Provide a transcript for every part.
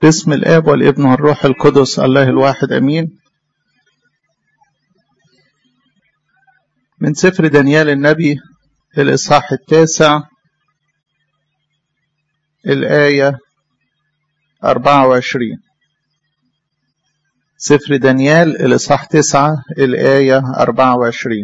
باسم الآب والابن والروح القدس الله الواحد أمين من سفر دانيال النبي الإصحاح التاسع الآية 24 سفر دانيال الإصحاح 9 الآية 24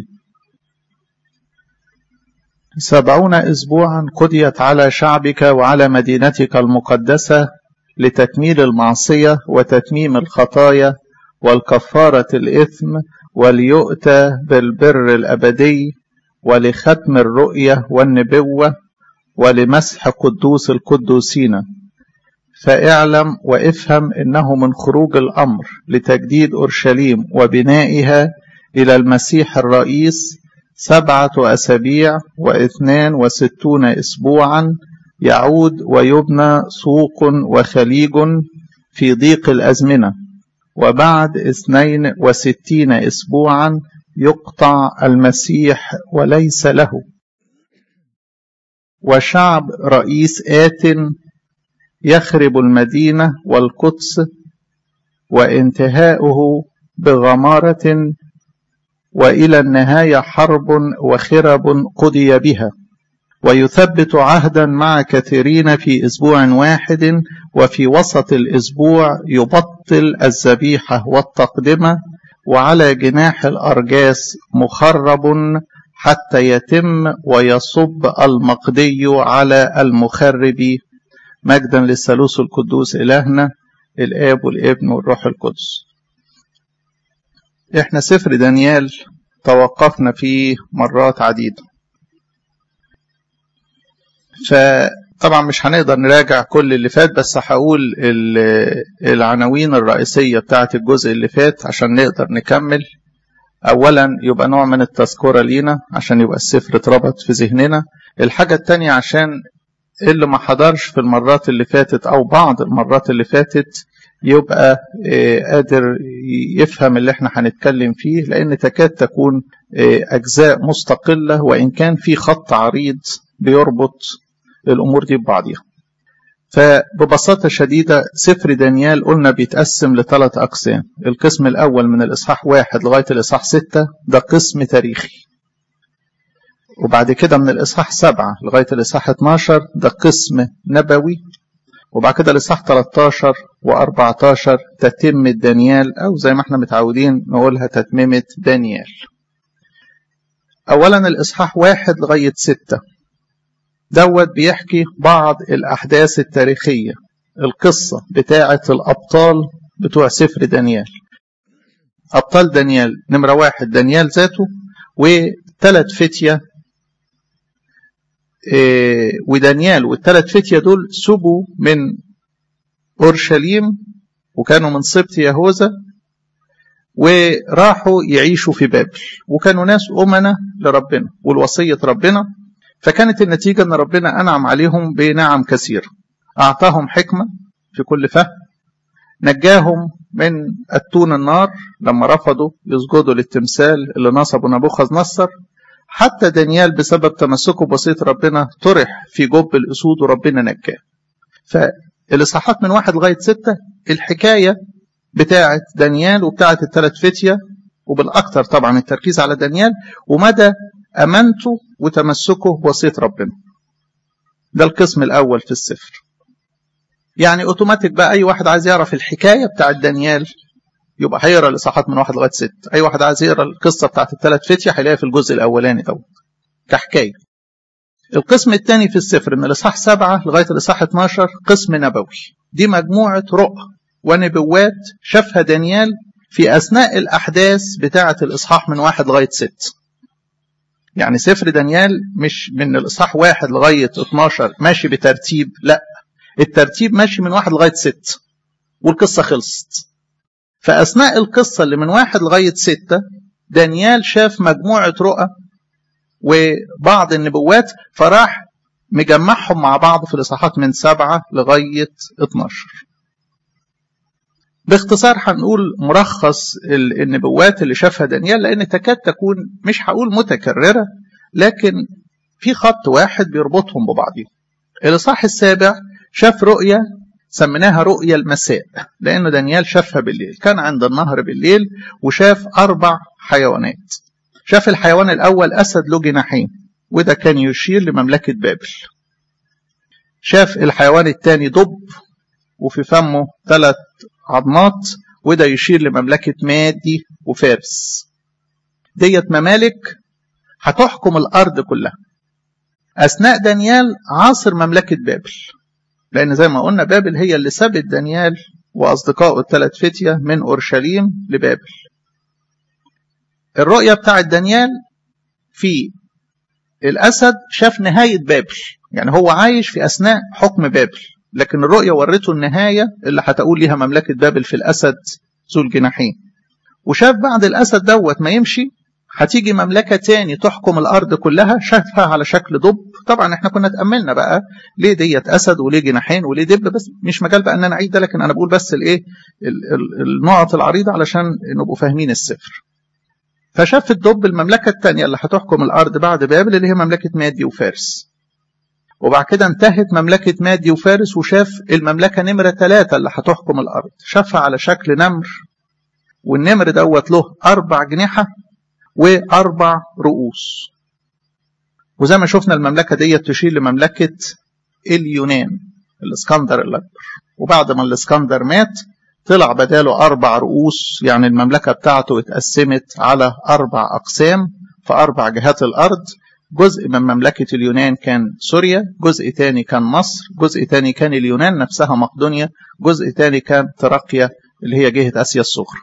سبعون أسبوعا قضيت على شعبك وعلى مدينتك المقدسة لتكميل المعصية وتتميم الخطايا والكفارة الإثم وليؤتى بالبر الأبدي ولختم الرؤية والنبوة ولمسح قدوس القدوسين فاعلم وافهم انه من خروج الامر لتجديد اورشليم وبنائها الى المسيح الرئيس سبعه اسابيع واثنان وستون اسبوعا يعود ويبنى سوق وخليج في ضيق الازمنه وبعد اثنين وستين اسبوعا يقطع المسيح وليس له وشعب رئيس آت يخرب المدينة والقدس وانتهاؤه بغمارة وإلى النهاية حرب وخرب قضي بها ويثبت عهدا مع كثيرين في أسبوع واحد وفي وسط الأسبوع يبطل الذبيحة والتقدمة وعلى جناح الأرجاس مخرب حتى يتم ويصب المقدي على المخرب مجدا للثالوث القدوس إلهنا الآب والابن والروح القدس احنا سفر دانيال توقفنا فيه مرات عديدة فطبعا مش هنقدر نراجع كل اللي فات بس هقول العناوين الرئيسية بتاعت الجزء اللي فات عشان نقدر نكمل اولا يبقى نوع من التذكرة لينا عشان يبقى السفر اتربط في ذهننا الحاجة التانية عشان اللي ما حضرش في المرات اللي فاتت او بعض المرات اللي فاتت يبقى قادر يفهم اللي احنا هنتكلم فيه لان تكاد تكون اجزاء مستقلة وان كان في خط عريض بيربط الامور دي ببعضها فببساطة شديدة سفر دانيال قلنا بيتقسم لثلاث أقسام القسم الأول من الإصحاح واحد لغاية الإصحاح ستة ده قسم تاريخي وبعد كده من الإصحاح سبعة لغاية الإصحاح 12 ده قسم نبوي وبعد كده الإصحاح 13 و14 تتمة دانيال أو زي ما احنا متعودين نقولها تتممة دانيال أولا الإصحاح واحد لغاية ستة دوت بيحكي بعض الأحداث التاريخية القصة بتاعة الأبطال بتوع سفر دانيال أبطال دانيال نمرة واحد دانيال ذاته وثلاث فتية إيه ودانيال والثلاث فتية دول سبوا من أورشليم وكانوا من سبط يهوذا وراحوا يعيشوا في بابل وكانوا ناس أمنة لربنا والوصية ربنا فكانت النتيجة أن ربنا أنعم عليهم بنعم كثيرة أعطاهم حكمة في كل فهم نجاهم من أتون النار لما رفضوا يسجدوا للتمثال اللي نصبه نبوخذ نصر حتى دانيال بسبب تمسكه بسيط ربنا طرح في جب الأسود وربنا نجاه فالإصحاحات من واحد لغاية ستة الحكاية بتاعة دانيال وبتاعة الثلاث فتية وبالأكثر طبعا التركيز على دانيال ومدى أمانته وتمسكه بوصية ربنا ده القسم الأول في السفر يعني أوتوماتيك بقى أي واحد عايز يعرف الحكاية بتاعت دانيال يبقى هيقرا الإصحاحات من واحد لغاية ست أي واحد عايز يقرا القصة بتاعت الثلاث فتية هيلاقيها في الجزء الأولاني دوت كحكاية القسم الثاني في السفر من الإصحاح سبعة لغاية الإصحاح 12 قسم نبوي دي مجموعة رؤى ونبوات شافها دانيال في أثناء الأحداث بتاعة الإصحاح من واحد لغاية ست يعني سفر دانيال مش من الإصحاح واحد لغاية 12 ماشي بترتيب لا الترتيب ماشي من واحد لغاية ست والقصة خلصت فأثناء القصة اللي من واحد لغاية ستة دانيال شاف مجموعة رؤى وبعض النبوات فراح مجمعهم مع بعض في الإصحاحات من سبعة لغاية 12 باختصار هنقول ملخص النبوات اللي شافها دانيال لان تكاد تكون مش هقول متكرره لكن في خط واحد بيربطهم ببعضهم الاصحاح السابع شاف رؤيه سميناها رؤيا المساء لأنه دانيال شافها بالليل كان عند النهر بالليل وشاف أربع حيوانات شاف الحيوان الأول أسد له جناحين وده كان يشير لمملكة بابل شاف الحيوان الثاني دب وفي فمه ثلاث عظمات وده يشير لمملكة مادي وفارس ديت ممالك هتحكم الأرض كلها أثناء دانيال عاصر مملكة بابل لأن زي ما قلنا بابل هي اللي سابت دانيال وأصدقائه الثلاث فتية من أورشليم لبابل الرؤية بتاعت دانيال في الأسد شاف نهاية بابل يعني هو عايش في أثناء حكم بابل لكن الرؤية ورته النهاية اللي هتقول ليها مملكة بابل في الأسد ذو الجناحين وشاف بعد الأسد دوت ما يمشي هتيجي مملكة تاني تحكم الأرض كلها شافها على شكل دب طبعا احنا كنا تأملنا بقى ليه ديت أسد وليه جناحين وليه دب بس مش مجال بقى ان انا اعيد ده لكن انا بقول بس الايه النقط العريضة علشان نبقوا فاهمين السفر فشاف الدب المملكة الثانية اللي هتحكم الأرض بعد بابل اللي هي مملكة مادي وفارس وبعد كده انتهت مملكة مادي وفارس وشاف المملكة نمرة ثلاثة اللي هتحكم الأرض شافها على شكل نمر والنمر دوت له أربع جنيحة وأربع رؤوس وزي ما شفنا المملكة دي تشير لمملكة اليونان الاسكندر الأكبر وبعد ما الاسكندر مات طلع بداله أربع رؤوس يعني المملكة بتاعته اتقسمت على أربع أقسام في أربع جهات الأرض جزء من مملكة اليونان كان سوريا جزء تاني كان مصر جزء تاني كان اليونان نفسها مقدونيا جزء تاني كان تراقيا اللي هي جهة آسيا الصغرى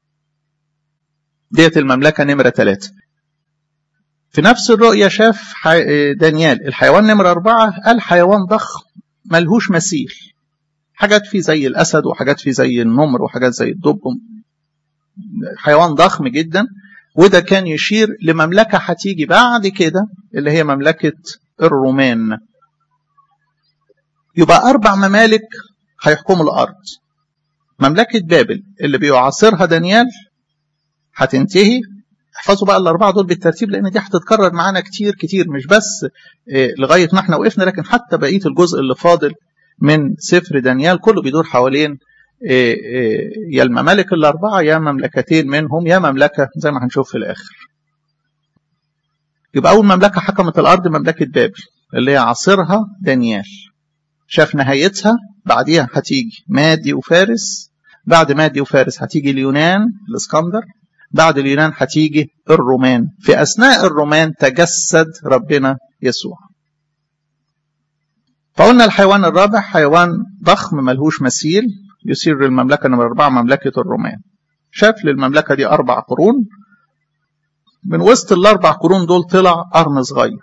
ديت المملكة نمرة ثلاثة في نفس الرؤية شاف دانيال الحيوان نمرة أربعة قال حيوان ضخم ملهوش مثيل حاجات فيه زي الأسد وحاجات فيه زي النمر وحاجات زي الدب حيوان ضخم جدا وده كان يشير لمملكة هتيجي بعد كده اللي هي مملكة الرومان يبقى أربع ممالك هيحكموا الأرض مملكة بابل اللي بيعاصرها دانيال هتنتهي احفظوا بقى الأربعة دول بالترتيب لأن دي هتتكرر معانا كتير كتير مش بس لغاية ما احنا وقفنا لكن حتى بقية الجزء اللي فاضل من سفر دانيال كله بيدور حوالين يا الممالك الأربعة يا مملكتين منهم يا مملكة زي ما هنشوف في الآخر يبقى أول مملكة حكمت الأرض مملكة بابل اللي هي عاصرها دانيال شاف نهايتها بعديها هتيجي مادي وفارس بعد مادي وفارس هتيجي اليونان الاسكندر بعد اليونان هتيجي الرومان في أثناء الرومان تجسد ربنا يسوع فقلنا الحيوان الرابع حيوان ضخم ملهوش مثيل يصير للمملكة نمرة أربعة مملكة الرومان شاف للمملكة دي أربع قرون من وسط الأربع قرون دول طلع قرن صغير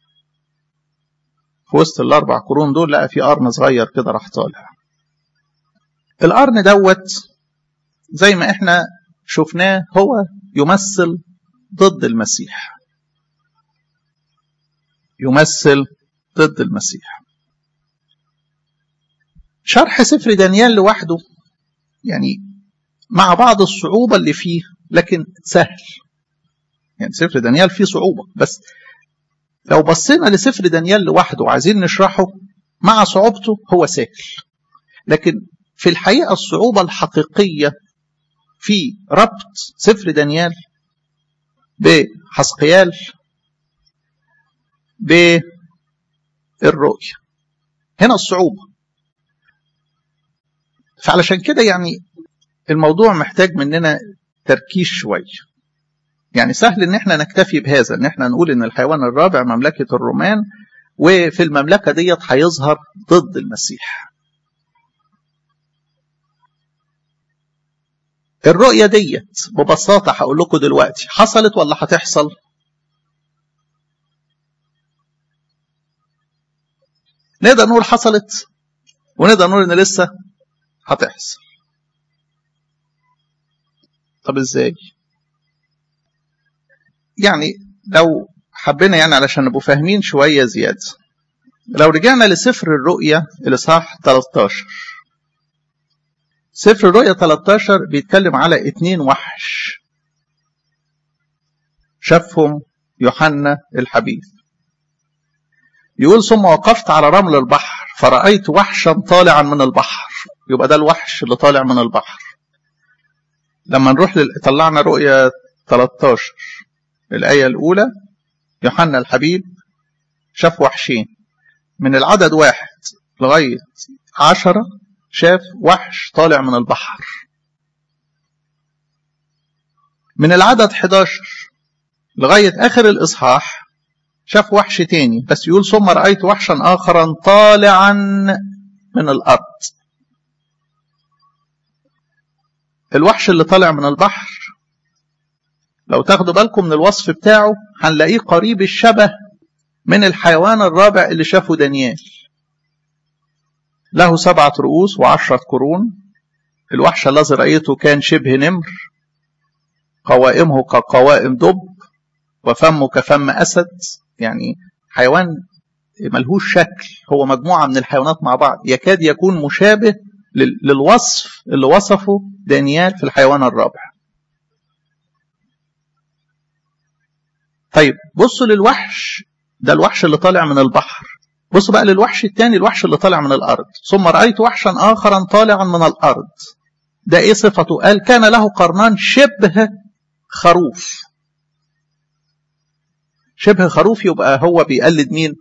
في وسط الأربع قرون دول لقى في قرن صغير كده راح طالع القرن دوت زي ما احنا شفناه هو يمثل ضد المسيح يمثل ضد المسيح شرح سفر دانيال لوحده يعني مع بعض الصعوبة اللي فيه لكن سهل يعني سفر دانيال فيه صعوبة بس لو بصينا لسفر دانيال لوحده وعايزين نشرحه مع صعوبته هو سهل لكن في الحقيقة الصعوبة الحقيقية في ربط سفر دانيال بحسقيال بالرؤية هنا الصعوبة فعلشان كده يعني الموضوع محتاج مننا تركيز شوية يعني سهل ان احنا نكتفي بهذا ان احنا نقول ان الحيوان الرابع مملكة الرومان وفي المملكة ديت هيظهر ضد المسيح الرؤية ديت ببساطة هقول لكم دلوقتي حصلت ولا هتحصل نقدر نقول حصلت ونقدر نقول ان لسه هتحصل طب ازاي يعني لو حبينا يعني علشان نبقوا فاهمين شوية زيادة لو رجعنا لسفر الرؤية الإصحاح 13 سفر الرؤية 13 بيتكلم على اتنين وحش شافهم يوحنا الحبيب يقول ثم وقفت على رمل البحر فرأيت وحشا طالعا من البحر يبقى ده الوحش اللي طالع من البحر لما نروح لل... طلعنا رؤية 13 الآية الأولى يوحنا الحبيب شاف وحشين من العدد واحد لغاية عشرة شاف وحش طالع من البحر من العدد 11 لغاية آخر الإصحاح شاف وحش تاني بس يقول ثم رأيت وحشا آخرا طالعا من الأرض الوحش اللي طالع من البحر لو تاخدوا بالكم من الوصف بتاعه هنلاقيه قريب الشبه من الحيوان الرابع اللي شافه دانيال له سبعة رؤوس وعشرة قرون الوحش الذي رأيته كان شبه نمر قوائمه كقوائم دب وفمه كفم أسد يعني حيوان ملهوش شكل هو مجموعة من الحيوانات مع بعض يكاد يكون مشابه للوصف اللي وصفه دانيال في الحيوان الرابع طيب بصوا للوحش ده الوحش اللي طالع من البحر بصوا بقى للوحش الثاني الوحش اللي طالع من الأرض ثم رأيت وحشا آخرا طالعا من الأرض ده إيه صفته قال كان له قرنان شبه خروف شبه خروف يبقى هو بيقلد مين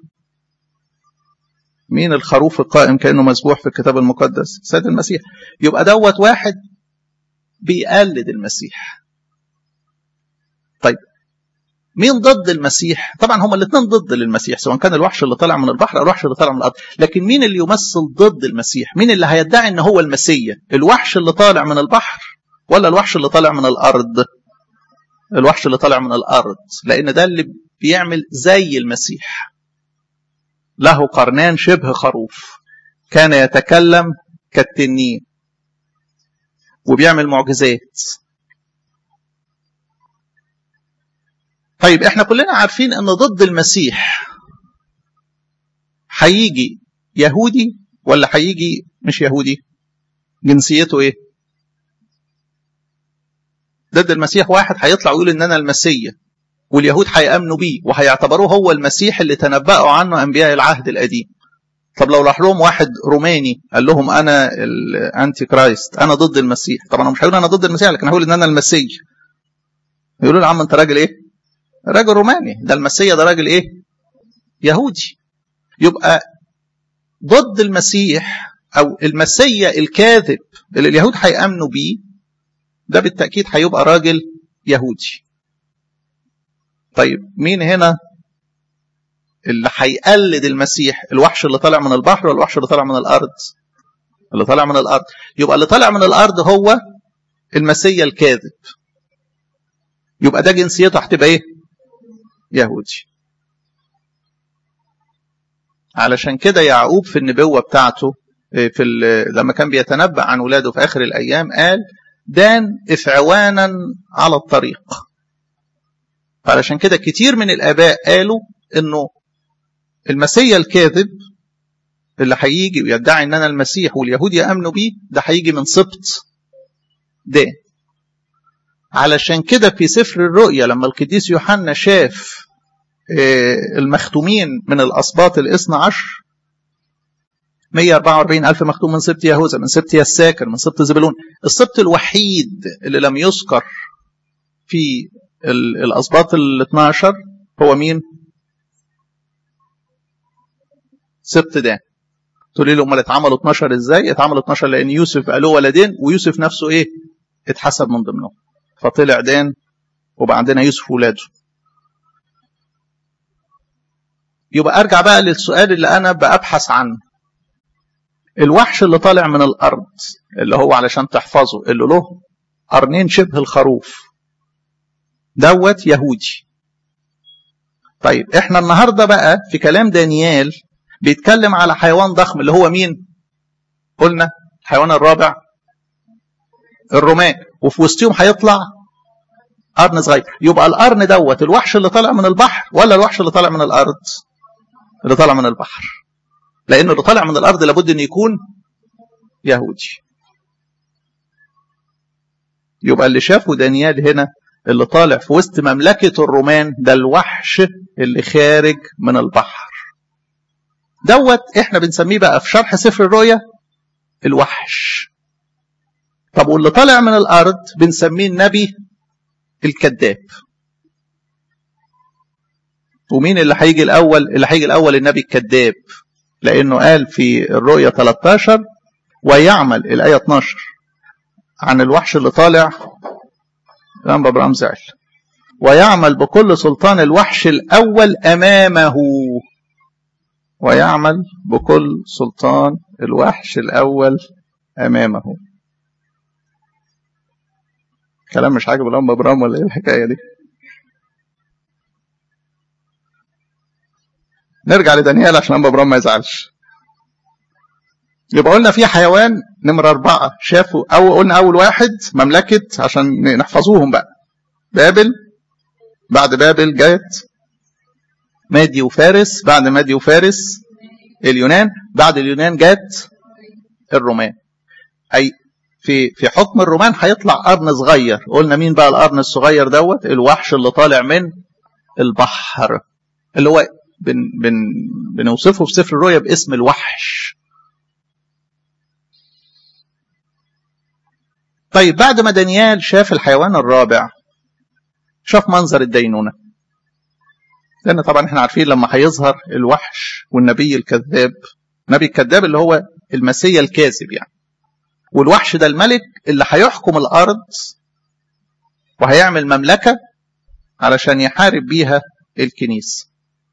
مين الخروف القائم كأنه مذبوح في الكتاب المقدس سيد المسيح يبقى دوت واحد بيقلد المسيح طيب مين ضد المسيح طبعا هما الاثنين ضد للمسيح سواء كان الوحش اللي طالع من البحر او الوحش اللي طالع من الارض لكن مين اللي يمثل ضد المسيح مين اللي هيدعي ان هو المسيا الوحش اللي طالع من البحر ولا الوحش اللي طالع من الارض الوحش اللي طالع من الارض لان ده اللي بيعمل زي المسيح له قرنان شبه خروف كان يتكلم كالتنين وبيعمل معجزات طيب احنا كلنا عارفين ان ضد المسيح هيجي يهودي ولا هيجي مش يهودي جنسيته ايه ضد المسيح واحد هيطلع ويقول ان انا المسيا واليهود هيامنوا بيه وهيعتبروه هو المسيح اللي تنبأوا عنه انبياء العهد القديم طب لو راح لهم واحد روماني قال لهم انا الانتي كرايست انا ضد المسيح طبعا انا مش هقول انا ضد المسيح لكن هقول ان انا المسيح يقولوا له يا عم انت راجل ايه راجل روماني ده المسيا ده راجل ايه يهودي يبقى ضد المسيح او المسيا الكاذب اللي اليهود هيامنوا بيه ده بالتاكيد هيبقى راجل يهودي طيب مين هنا اللي هيقلد المسيح الوحش اللي طالع من البحر ولا الوحش اللي طالع من الارض اللي طالع من الارض يبقى اللي طالع من الارض هو المسيا الكاذب يبقى ده جنسيته هتبقى ايه يهودي علشان كده يعقوب في النبوة بتاعته في لما كان بيتنبأ عن ولاده في آخر الأيام قال دان إفعوانا على الطريق فعلشان كده كتير من الآباء قالوا إنه المسيا الكاذب اللي هيجي ويدعي إن أنا المسيح واليهود يأمنوا بيه ده هيجي من سبط دان علشان كده في سفر الرؤيا لما القديس يوحنا شاف المختومين من الأسباط الاثنى عشر 144 ألف مختوم من سبط يهوذا من سبط يساكر من سبط زبلون السبط الوحيد اللي لم يذكر في الأسباط ال 12 هو مين؟ سبط دان تقولي له امال اتعملوا 12 ازاي؟ اتعملوا 12 لان يوسف قالوا ولدين ويوسف نفسه ايه؟ اتحسب من ضمنهم فطلع دان وبقى عندنا يوسف ولاده يبقى ارجع بقى للسؤال اللي انا ببحث عنه الوحش اللي طالع من الارض اللي هو علشان تحفظه اللي له قرنين شبه الخروف دوت يهودي طيب احنا النهارده بقى في كلام دانيال بيتكلم على حيوان ضخم اللي هو مين قلنا الحيوان الرابع الرومان وفي وسطهم هيطلع قرن صغير يبقى القرن دوت الوحش اللي طالع من البحر ولا الوحش اللي طالع من الارض اللي طالع من البحر لانه اللي طالع من الارض لابد ان يكون يهودي يبقى اللي شافه دانيال هنا اللي طالع في وسط مملكة الرومان ده الوحش اللي خارج من البحر دوت احنا بنسميه بقى في شرح سفر الرؤيا الوحش طب واللي طالع من الارض بنسميه النبي الكذاب ومين اللي هيجي الاول اللي هيجي الاول النبي الكذاب لانه قال في الرؤيا 13 ويعمل الايه 12 عن الوحش اللي طالع الانبا ابراهيم زعل ويعمل بكل سلطان الوحش الاول امامه ويعمل بكل سلطان الوحش الاول امامه كلام مش عاجب الانبا ابراهيم ولا ايه الحكايه دي نرجع لدانيال عشان انبا ابراهيم ما يزعلش يبقى قلنا في حيوان نمرة أربعة شافوا أو قلنا أول واحد مملكة عشان نحفظوهم بقى بابل بعد بابل جت مادي وفارس بعد مادي وفارس اليونان بعد اليونان جت الرومان أي في في حكم الرومان هيطلع قرن صغير قلنا مين بقى القرن الصغير دوت الوحش اللي طالع من البحر اللي هو بن بن بنوصفه في سفر الرؤيا باسم الوحش طيب بعد ما دانيال شاف الحيوان الرابع شاف منظر الدينونة لأن طبعا احنا عارفين لما هيظهر الوحش والنبي الكذاب النبي الكذاب اللي هو المسيا الكاذب يعني والوحش ده الملك اللي هيحكم الأرض وهيعمل مملكة علشان يحارب بيها الكنيسة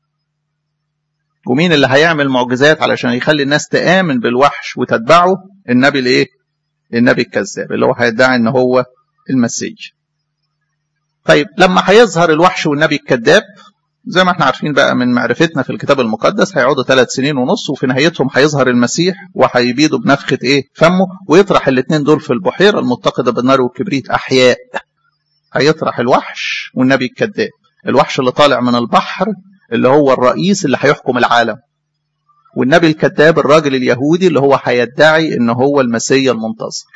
ومين اللي هيعمل معجزات علشان يخلي الناس تآمن بالوحش وتتبعه النبي الايه النبي الكذاب اللي هو هيدعي ان هو المسيح طيب لما هيظهر الوحش والنبي الكذاب زي ما احنا عارفين بقى من معرفتنا في الكتاب المقدس هيقعدوا ثلاث سنين ونص وفي نهايتهم هيظهر المسيح وهيبيدوا بنفخة ايه فمه ويطرح الاثنين دول في البحيرة المتقدة بالنار والكبريت احياء هيطرح الوحش والنبي الكذاب الوحش اللي طالع من البحر اللي هو الرئيس اللي هيحكم العالم والنبي الكذاب الراجل اليهودي اللي هو هيدعي ان هو المسيا المنتظر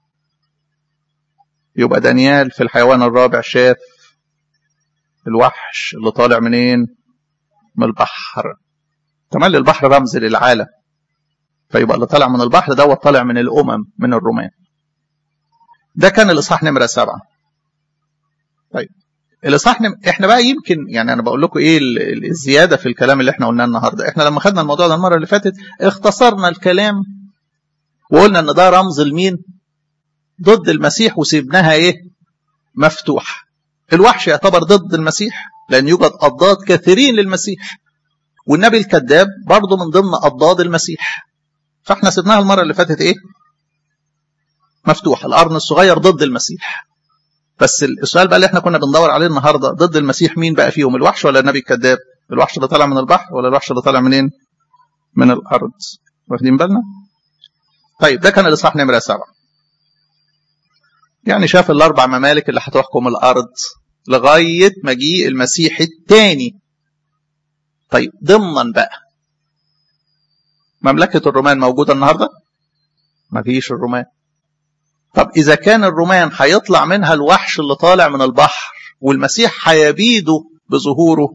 يبقى دانيال في الحيوان الرابع شاف الوحش اللي طالع منين من البحر تملي البحر رمز للعالم فيبقى اللي طالع من البحر دوت طالع من الامم من الرومان ده كان الاصحاح نمره سبعه طيب الاصحاح نم... احنا بقى يمكن يعني انا بقول لكم ايه الزياده في الكلام اللي احنا قلناه النهارده احنا لما خدنا الموضوع ده المره اللي فاتت اختصرنا الكلام وقلنا ان ده رمز لمين ضد المسيح وسيبناها ايه مفتوح الوحش يعتبر ضد المسيح لان يوجد اضداد كثيرين للمسيح والنبي الكذاب برضه من ضمن اضداد المسيح فاحنا سيبناها المره اللي فاتت ايه مفتوح القرن الصغير ضد المسيح بس السؤال بقى اللي احنا كنا بندور عليه النهارده ضد المسيح مين بقى فيهم الوحش ولا النبي الكذاب الوحش اللي طالع من البحر ولا الوحش اللي طالع منين من الارض واخدين بالنا طيب ده كان الاصحاح نمره سبعه يعني شاف الاربع ممالك اللي هتحكم الارض لغايه مجيء المسيح الثاني طيب ضمنا بقى مملكه الرومان موجوده النهارده مفيش الرومان طب إذا كان الرومان هيطلع منها الوحش اللي طالع من البحر والمسيح هيبيده بظهوره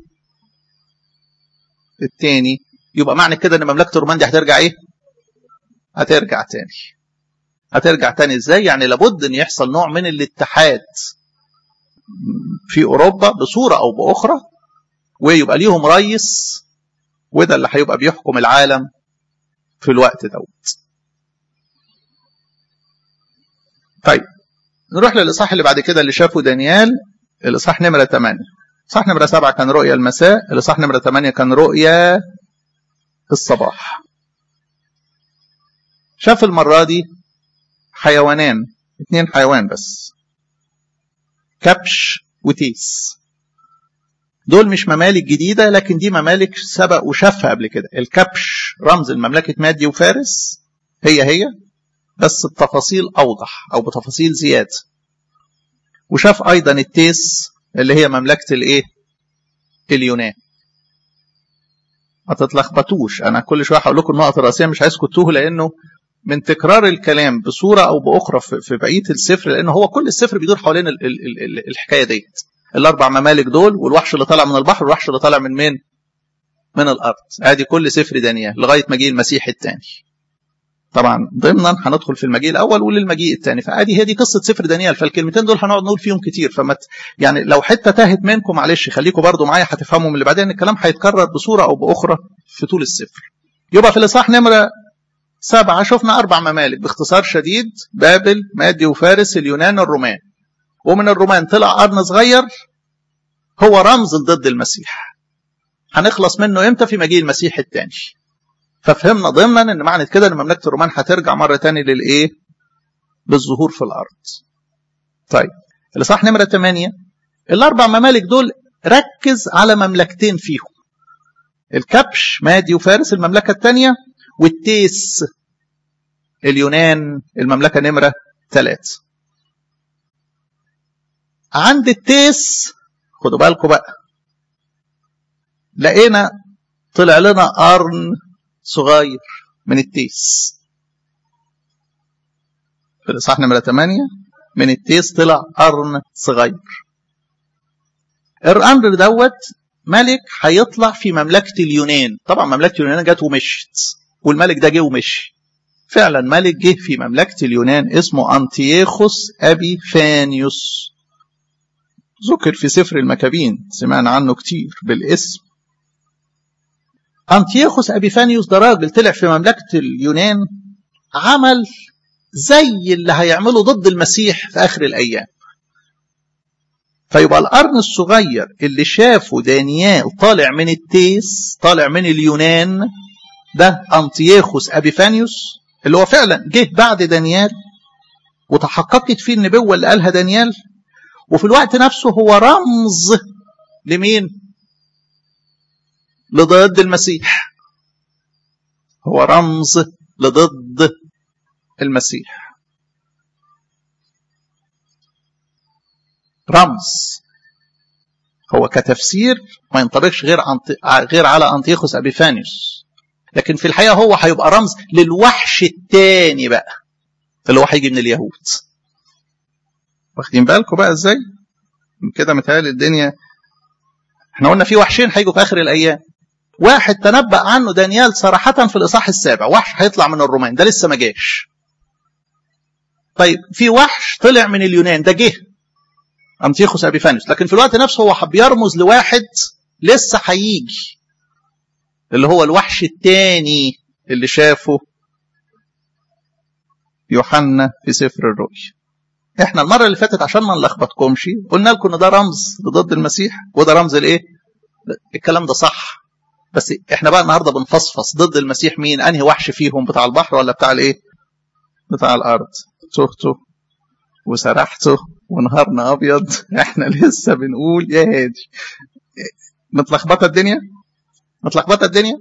التاني يبقى معنى كده ان مملكة الرومان دي هترجع ايه؟ هترجع تاني. هترجع تاني ازاي؟ يعني لابد ان يحصل نوع من الاتحاد في اوروبا بصورة او باخرى ويبقى ليهم رئيس وده اللي هيبقى بيحكم العالم في الوقت دوت. طيب نروح للاصحاح اللي بعد كده اللي شافه دانيال الاصحاح نمره 8 الاصحاح نمره 7 كان رؤيا المساء الاصحاح نمره 8 كان رؤيا الصباح شاف المره دي حيوانان اثنين حيوان بس كبش وتيس دول مش ممالك جديدة لكن دي ممالك سبق وشافها قبل كده الكبش رمز المملكة مادي وفارس هي هي بس بتفاصيل أوضح أو بتفاصيل زيادة وشاف أيضا التيس اللي هي مملكة الإيه؟ اليونان ما تتلخبطوش أنا كل شوية هقول لكم النقط الرئيسية مش عايزكم تتوهوا لأنه من تكرار الكلام بصورة أو بأخرى في بقية السفر لأنه هو كل السفر بيدور حوالين ال ال ال الحكاية ديت الأربع ممالك دول والوحش اللي طالع من البحر والوحش اللي طالع من مين؟ من الارض ادي كل سفر دانيال لغايه مجيء المسيح الثاني طبعا ضمنا هندخل في المجيء الاول وللمجيء الثاني فادي هي دي قصه سفر دانيال فالكلمتين دول هنقعد نقول فيهم كتير فما يعني لو حته تاهت منكم معلش خليكم برضو معايا هتفهموا من اللي بعدين الكلام هيتكرر بصوره او باخرى في طول السفر يبقى في الاصحاح نمره سبعة شفنا أربع ممالك باختصار شديد بابل مادي وفارس اليونان الرومان ومن الرومان طلع قرن صغير هو رمز ضد المسيح هنخلص منه امتى في مجيء المسيح الثاني ففهمنا ضمنا ان معنى كده ان مملكه الرومان هترجع مره ثانيه للايه للظهور في الارض طيب اللي صح نمره 8 الاربع ممالك دول ركز على مملكتين فيهم الكبش مادي وفارس المملكه الثانيه والتيس اليونان المملكه نمره ثلاثة عند التيس خدوا بالكم بقى لقينا طلع لنا قرن صغير من التيس في الإصحاح نمرة 8 من التيس طلع قرن صغير القرن دوت ملك هيطلع في مملكة اليونان طبعا مملكة اليونان جت ومشت والملك ده جه ومشي فعلا ملك جه في مملكة اليونان اسمه أنتياخوس أبي فانيوس ذكر في سفر المكابين سمعنا عنه كتير بالاسم أنتياخوس أبيفانيوس ده راجل طلع في مملكة اليونان عمل زي اللي هيعمله ضد المسيح في آخر الأيام فيبقى القرن الصغير اللي شافه دانيال طالع من التيس طالع من اليونان ده أنتياخوس أبيفانيوس اللي هو فعلا جه بعد دانيال وتحققت فيه النبوة اللي قالها دانيال وفي الوقت نفسه هو رمز لمين لضد المسيح هو رمز لضد المسيح رمز هو كتفسير ما ينطبقش غير أنت... غير على انطيخوس ابيفانيوس لكن في الحقيقه هو هيبقى رمز للوحش الثاني بقى اللي هو هيجي من اليهود واخدين بالكم بقى ازاي كده متهيألي الدنيا احنا قلنا في وحشين هيجوا في اخر الايام واحد تنبأ عنه دانيال صراحة في الإصحاح السابع وحش هيطلع من الرومان ده لسه ما جاش طيب في وحش طلع من اليونان ده جه أنتيخوس أبيفانيوس لكن في الوقت نفسه هو بيرمز لواحد لسه هيجي اللي هو الوحش الثاني اللي شافه يوحنا في سفر الرؤيا احنا المرة اللي فاتت عشان ما نلخبطكمش قلنا لكم ان ده رمز ضد المسيح وده رمز لايه الكلام ده صح بس احنا بقى النهارده بنفصفص ضد المسيح مين انهي وحش فيهم بتاع البحر ولا بتاع الايه بتاع الارض تهته وسرحته ونهارنا ابيض احنا لسه بنقول يا هادي متلخبطه الدنيا متلخبطه الدنيا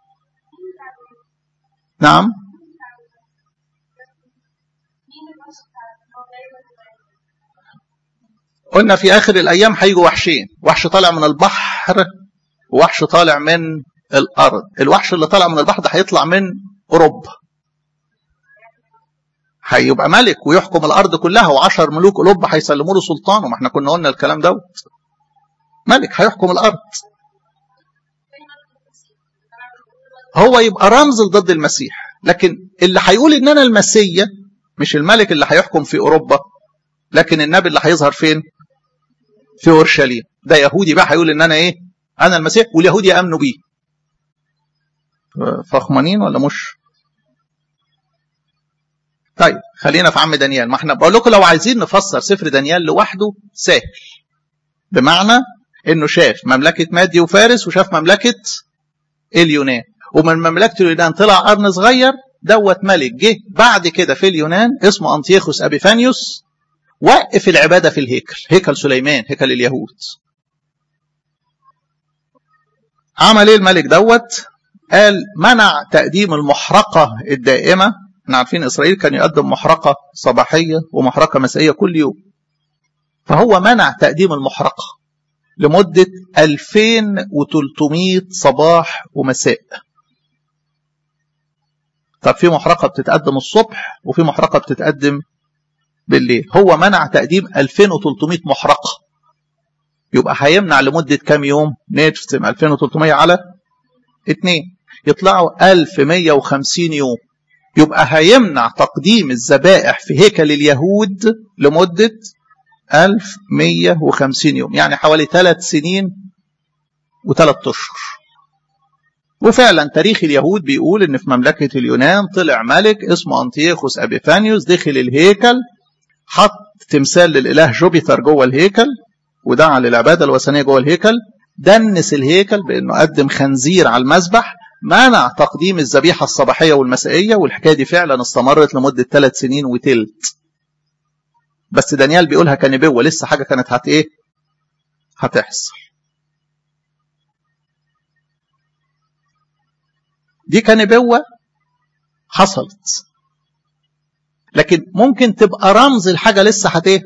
نعم قلنا في اخر الايام هيجوا وحشين وحش طالع من البحر ووحش طالع من الارض الوحش اللي طالع من البحر ده هيطلع من اوروبا هيبقى ملك ويحكم الارض كلها وعشر ملوك اوروبا هيسلموا له سلطانه ما احنا كنا قلنا الكلام دوت ملك هيحكم الارض هو يبقى رمز ضد المسيح لكن اللي هيقول ان انا المسيا مش الملك اللي هيحكم في اوروبا لكن النبي اللي هيظهر فين في اورشليم ده يهودي بقى هيقول ان انا ايه انا المسيح واليهود يامنوا بيه فخمانين ولا مش طيب خلينا في عم دانيال ما احنا بقول لكم لو عايزين نفسر سفر دانيال لوحده سهل بمعنى انه شاف مملكه مادي وفارس وشاف مملكه اليونان ومن مملكه اليونان طلع قرن صغير دوت ملك جه بعد كده في اليونان اسمه انتيخوس ابيفانيوس وقف العباده في الهيكل هيكل سليمان هيكل اليهود عمل ايه الملك دوت قال منع تقديم المحرقه الدائمه احنا عارفين اسرائيل كان يقدم محرقه صباحيه ومحرقه مسائيه كل يوم فهو منع تقديم المحرقه لمده 2300 صباح ومساء طب في محرقه بتتقدم الصبح وفي محرقه بتتقدم بالليل هو منع تقديم 2300 محرقه يبقى هيمنع لمده كام يوم نقسم 2300 على اتنين يطلعوا 1150 يوم يبقى هيمنع تقديم الذبائح في هيكل اليهود لمدة 1150 يوم يعني حوالي ثلاث سنين وثلاث أشهر وفعلا تاريخ اليهود بيقول ان في مملكة اليونان طلع ملك اسمه أنتيوخوس أبيفانيوس دخل الهيكل حط تمثال للإله جوبيتر جوه الهيكل ودعا للعبادة الوثنية جوه الهيكل دنس الهيكل بأنه قدم خنزير على المذبح منع تقديم الذبيحة الصباحية والمسائية والحكاية دي فعلا استمرت لمدة ثلاث سنين وتلت بس دانيال بيقولها كنبوة لسه حاجة كانت هت ايه هتحصل دي كنبوة حصلت لكن ممكن تبقى رمز الحاجة لسه هت ايه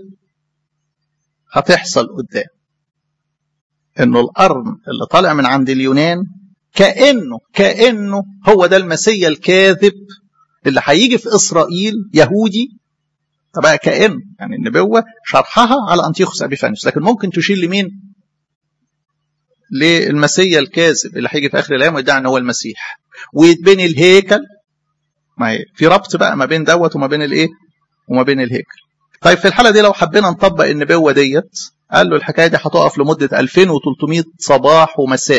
هتحصل قدام انه القرن اللي طالع من عند اليونان كانه كانه هو ده المسيا الكاذب اللي هيجي في اسرائيل يهودي طبعا كان يعني النبوه شرحها على انتيوخوس ابيفانيوس لكن ممكن تشير لمين؟ للمسيا الكاذب اللي هيجي في اخر الايام ويدعي ان هو المسيح ويتبني الهيكل ما هي في ربط بقى ما بين دوت وما بين الايه؟ وما بين الهيكل. طيب في الحاله دي لو حبينا نطبق النبوه ديت قال له الحكايه دي هتقف لمده 2300 صباح ومساء.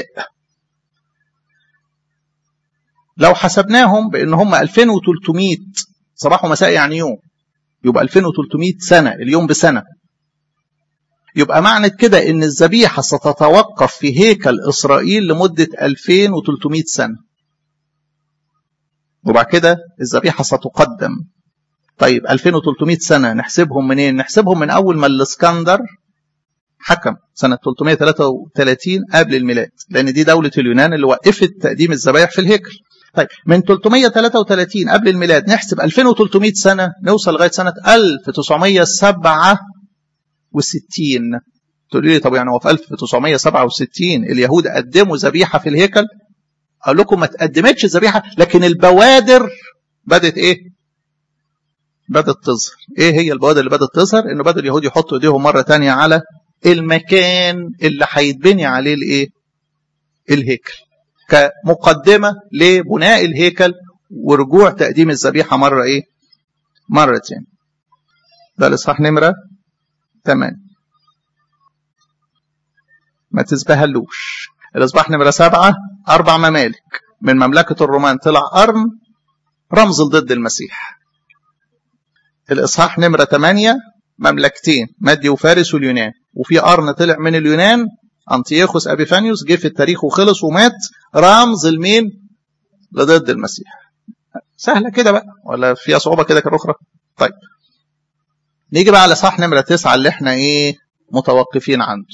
لو حسبناهم بان هم 2300 صباح ومساء يعني يوم يبقى 2300 سنه اليوم بسنه. يبقى معنى كده ان الذبيحه ستتوقف في هيكل اسرائيل لمده 2300 سنه. وبعد كده الذبيحه ستقدم. طيب 2300 سنه نحسبهم منين؟ نحسبهم من اول ما الاسكندر حكم سنة 333 قبل الميلاد لأن دي دولة اليونان اللي وقفت تقديم الذبايح في الهيكل طيب من 333 قبل الميلاد نحسب 2300 سنة نوصل لغاية سنة 1967 تقولي لي طب يعني هو في 1967 اليهود قدموا ذبيحة في الهيكل أقول لكم ما تقدمتش الذبيحة لكن البوادر بدت إيه؟ بدت تظهر إيه هي البوادر اللي بدت تظهر؟ إنه بدأ اليهود يحطوا إيديهم مرة تانية على المكان اللي هيتبني عليه الايه الهيكل كمقدمة لبناء الهيكل ورجوع تقديم الذبيحة مرة ايه مرتين ده الاصحاح نمرة 8 ما تسبهلوش الاصحاح نمرة 7 اربع ممالك من مملكة الرومان طلع قرن رمز ضد المسيح الاصحاح نمرة 8 مملكتين مادي وفارس واليونان وفي قرن طلع من اليونان انتيوخوس ابيفانيوس جه في التاريخ وخلص ومات رمز لمين؟ لضد المسيح. سهله كده بقى ولا فيها صعوبه كده كالاخرى؟ طيب. نيجي بقى على صح نمره تسعه اللي احنا ايه؟ متوقفين عنده.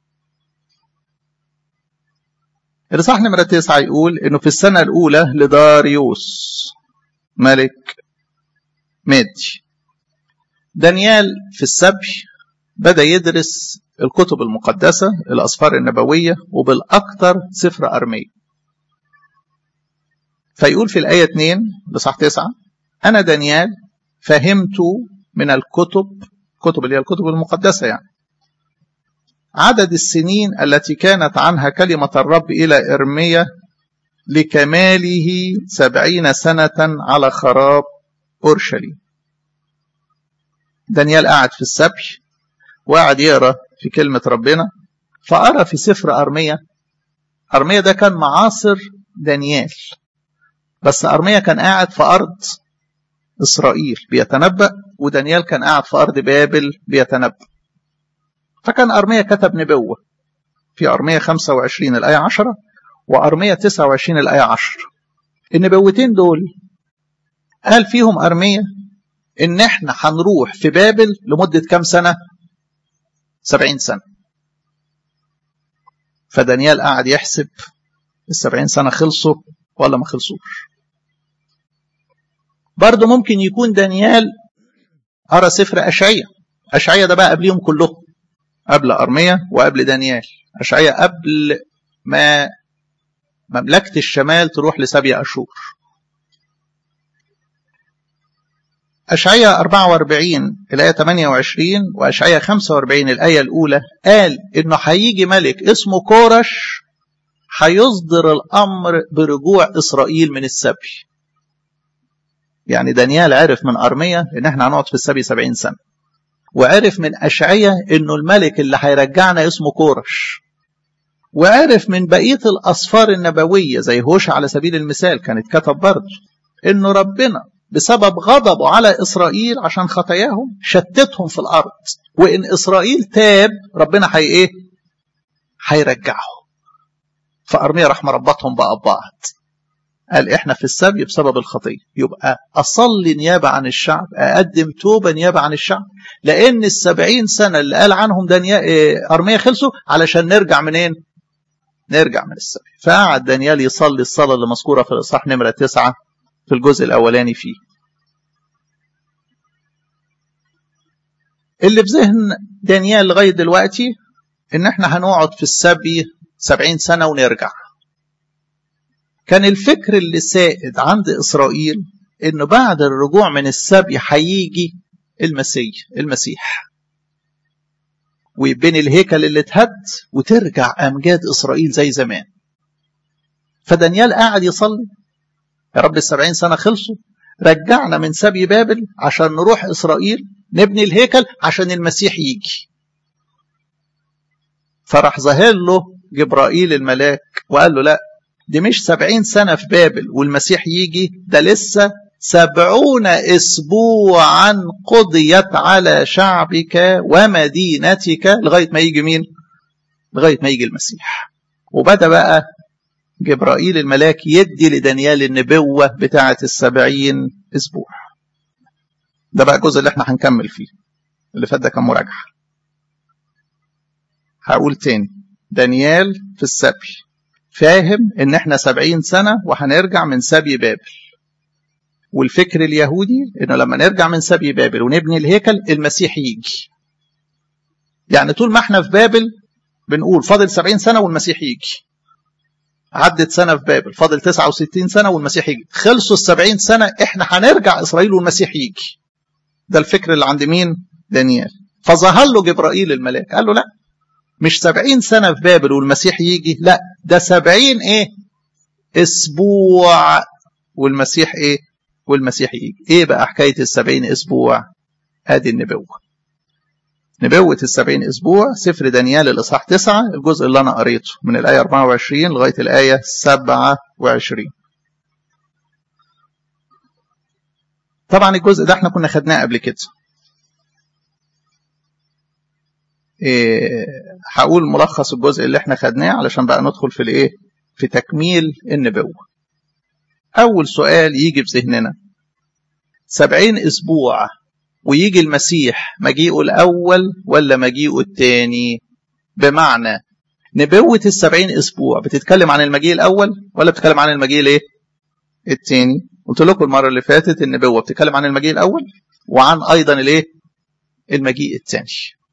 الإصحاح نمرة تسعة يقول إنه في السنة الأولى لداريوس ملك مادي دانيال في السبي بدأ يدرس الكتب المقدسة الأسفار النبوية وبالأكثر سفر أرمية فيقول في الآية 2 لصح 9 أنا دانيال فهمت من الكتب كتب اللي هي الكتب المقدسة يعني عدد السنين التي كانت عنها كلمة الرب إلى إرميا لكماله سبعين سنة على خراب أورشليم دانيال قاعد في السبي وقعد يقرا في كلمة ربنا فقرا في سفر أرمية أرمية ده كان معاصر دانيال بس أرمية كان قاعد في أرض إسرائيل بيتنبأ ودانيال كان قاعد في أرض بابل بيتنبأ فكان أرمية كتب نبوة في أرمية 25 الآية 10 وأرمية 29 الآية 10 النبوتين دول قال فيهم أرمية إن إحنا هنروح في بابل لمدة كام سنة؟ سبعين سنة فدانيال قعد يحسب السبعين سنة خلصوا ولا ما خلصوش برضه ممكن يكون دانيال قرا سفر أشعية أشعية ده بقى قبليهم كلهم قبل أرمية وقبل دانيال أشعية قبل ما مملكة الشمال تروح لسبع أشهر أشعية 44 الآية 28 وأشعية 45 الآية الأولى قال إنه هيجي ملك اسمه كورش هيصدر الأمر برجوع إسرائيل من السبي يعني دانيال عرف من أرمية إن احنا هنقعد في السبي سبعين سنة وعرف من أشعية إنه الملك اللي هيرجعنا اسمه كورش وعرف من بقية الأسفار النبوية زي هوش على سبيل المثال كانت كتب برضه إنه ربنا بسبب غضبه على إسرائيل عشان خطاياهم شتتهم في الأرض وإن إسرائيل تاب ربنا هي إيه؟ هيرجعهم فأرميا راح مربطهم بقى ببعض قال إحنا في السبي بسبب الخطية يبقى أصلي نيابة عن الشعب أقدم توبة نيابة عن الشعب لأن السبعين سنة اللي قال عنهم دانيال أرميا خلصوا علشان نرجع منين؟ نرجع من السبي فقعد دانيال يصلي الصلاة اللي مذكورة في الإصحاح نمرة تسعة في الجزء الأولاني فيه اللي في ذهن دانيال لغاية دلوقتي إن إحنا هنقعد في السبي سبعين سنة ونرجع كان الفكر اللي سائد عند إسرائيل إنه بعد الرجوع من السبي هيجي المسيح المسيح ويبني الهيكل اللي اتهد وترجع أمجاد إسرائيل زي زمان فدانيال قاعد يصلي يا رب السبعين سنة خلصوا رجعنا من سبي بابل عشان نروح إسرائيل نبني الهيكل عشان المسيح يجي فراح ظهر له جبرائيل الملاك وقال له لا دي مش سبعين سنة في بابل والمسيح يجي ده لسه سبعون أسبوعا قضيت على شعبك ومدينتك لغاية ما يجي مين لغاية ما يجي المسيح وبدأ بقى جبرائيل الملاك يدي لدانيال النبوة بتاعة السبعين أسبوع ده بقى الجزء اللي احنا هنكمل فيه اللي فات ده كان مراجعة هقول تاني دانيال في السبي فاهم ان احنا سبعين سنة وهنرجع من سبي بابل والفكر اليهودي انه لما نرجع من سبي بابل ونبني الهيكل المسيح يجي يعني طول ما احنا في بابل بنقول فاضل سبعين سنة والمسيح يجي عدت سنة في بابل فاضل 69 سنة والمسيح يجي خلصوا السبعين سنة احنا هنرجع إسرائيل والمسيح يجي ده الفكر اللي عند مين دانيال فظهر له جبرائيل الملاك قال له لا مش سبعين سنة في بابل والمسيح يجي لا ده سبعين ايه اسبوع والمسيح ايه والمسيح يجي ايه بقى حكاية السبعين اسبوع هذه النبوة نبوة السبعين أسبوع سفر دانيال الإصحاح تسعة الجزء اللي أنا قريته من الآية 24 لغاية الآية 27 طبعا الجزء ده احنا كنا خدناه قبل كده إيه هقول ملخص الجزء اللي احنا خدناه علشان بقى ندخل في الايه في تكميل النبوة أول سؤال يجي في ذهننا سبعين أسبوع ويجي المسيح مجيئه الأول ولا مجيئه الثاني بمعنى نبوة السبعين أسبوع بتتكلم عن المجيء الأول ولا بتتكلم عن المجيء الايه الثاني قلت لكم المرة اللي فاتت النبوة بتتكلم عن المجيء الأول وعن أيضا الايه المجيء الثاني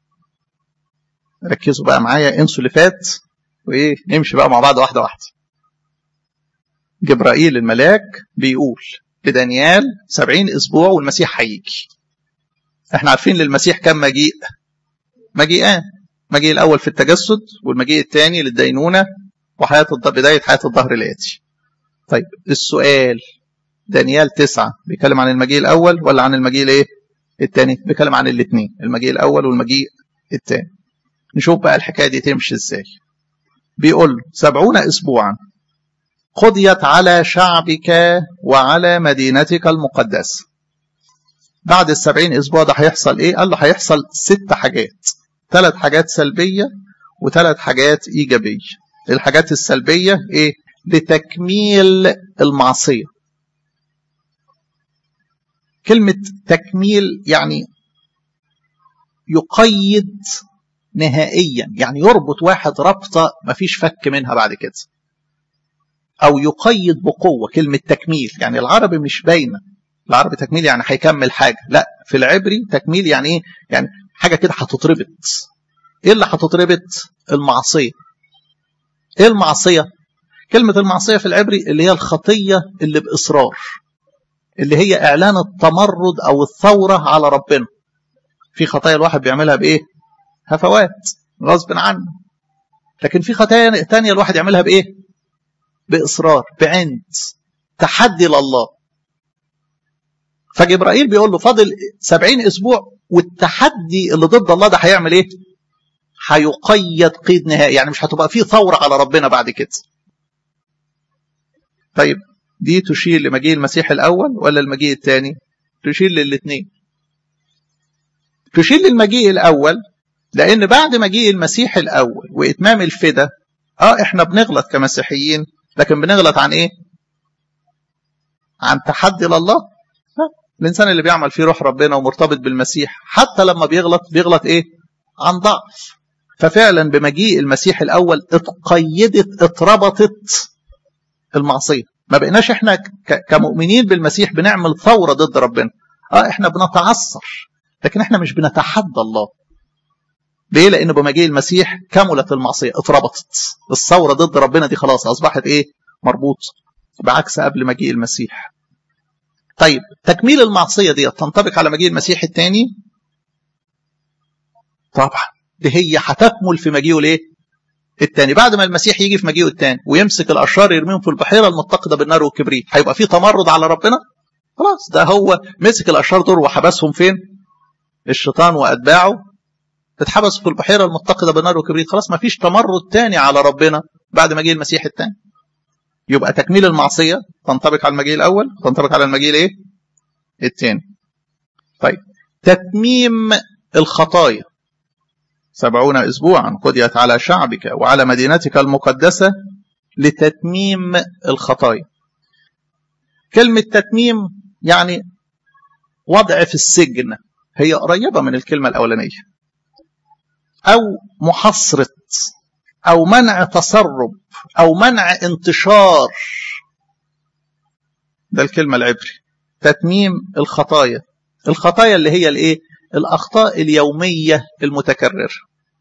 ركزوا بقى معايا انسوا اللي فات وايه نمشي بقى مع بعض واحدة واحدة جبرائيل الملاك بيقول لدانيال سبعين أسبوع والمسيح هيجي احنا عارفين للمسيح كم مجيء مجيئان مجيء الأول في التجسد والمجيء الثاني للدينونة وحياة بداية حياة الظهر الآتي طيب السؤال دانيال تسعة بيتكلم عن المجيء الأول ولا عن المجيء الايه الثاني بيتكلم عن الاثنين المجيء الأول والمجيء الثاني نشوف بقى الحكاية دي تمشي ازاي بيقول سبعون أسبوعا قضيت على شعبك وعلى مدينتك المقدسة بعد السبعين أسبوع ده هيحصل إيه؟ قال له هيحصل ست حاجات ثلاث حاجات سلبية وثلاث حاجات إيجابية الحاجات السلبية إيه؟ لتكميل المعصية كلمة تكميل يعني يقيد نهائيا يعني يربط واحد ربطة مفيش فك منها بعد كده أو يقيد بقوة كلمة تكميل يعني العربي مش باينة العربي تكميل يعني هيكمل حاجة لا في العبري تكميل يعني ايه يعني حاجة كده هتتربط ايه اللي هتتربط المعصية ايه المعصية كلمة المعصية في العبري اللي هي الخطية اللي بإصرار اللي هي إعلان التمرد أو الثورة على ربنا في خطايا الواحد بيعملها بإيه هفوات غصب عنه لكن في خطايا تانية الواحد يعملها بإيه بإصرار بعند تحدي لله فجبرائيل بيقول له فاضل سبعين أسبوع والتحدي اللي ضد الله ده هيعمل إيه؟ هيقيد قيد نهائي يعني مش هتبقى فيه ثورة على ربنا بعد كده طيب دي تشير لمجيء المسيح الأول ولا المجيء الثاني تشير للاثنين تشير للمجيء الأول لأن بعد مجيء المسيح الأول وإتمام الفدا آه إحنا بنغلط كمسيحيين لكن بنغلط عن إيه عن تحدي لله الإنسان اللي بيعمل فيه روح ربنا ومرتبط بالمسيح حتى لما بيغلط بيغلط إيه عن ضعف ففعلا بمجيء المسيح الأول اتقيدت اتربطت المعصية ما بقيناش احنا كمؤمنين بالمسيح بنعمل ثورة ضد ربنا اه احنا بنتعثر لكن احنا مش بنتحدى الله ليه لان بمجيء المسيح كملت المعصية اتربطت الثورة ضد ربنا دي خلاص اصبحت ايه مربوط بعكس قبل مجيء المسيح طيب تكميل المعصية دي تنطبق على مجيء المسيح الثاني طبعا دي هي هتكمل في مجيئه الايه الثاني بعد ما المسيح يجي في مجيئه الثاني ويمسك الاشرار يرميهم في البحيره المتقده بالنار والكبريت هيبقى في تمرد على ربنا خلاص ده هو مسك الاشرار دول وحبسهم فين الشيطان واتباعه اتحبسوا في البحيره المتقده بالنار والكبريت خلاص ما فيش تمرد تاني على ربنا بعد مجيء المسيح الثاني يبقى تكميل المعصيه تنطبق على المجيء الاول تنطبق على المجيء الايه الثاني طيب تتميم الخطايا سبعون أسبوعا قضيت على شعبك وعلى مدينتك المقدسة لتتميم الخطايا كلمة تتميم يعني وضع في السجن هي قريبة من الكلمة الأولانية أو محصرة أو منع تسرب أو منع انتشار ده الكلمة العبري تتميم الخطايا الخطايا اللي هي الايه الأخطاء اليومية المتكررة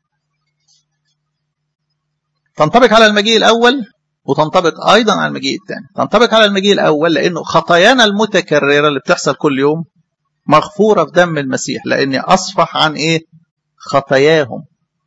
تنطبق على المجيء الأول وتنطبق أيضا على المجيء الثاني تنطبق على المجيء الأول لأنه خطايانا المتكررة اللي بتحصل كل يوم مغفورة في دم المسيح لأني أصفح عن إيه خطاياهم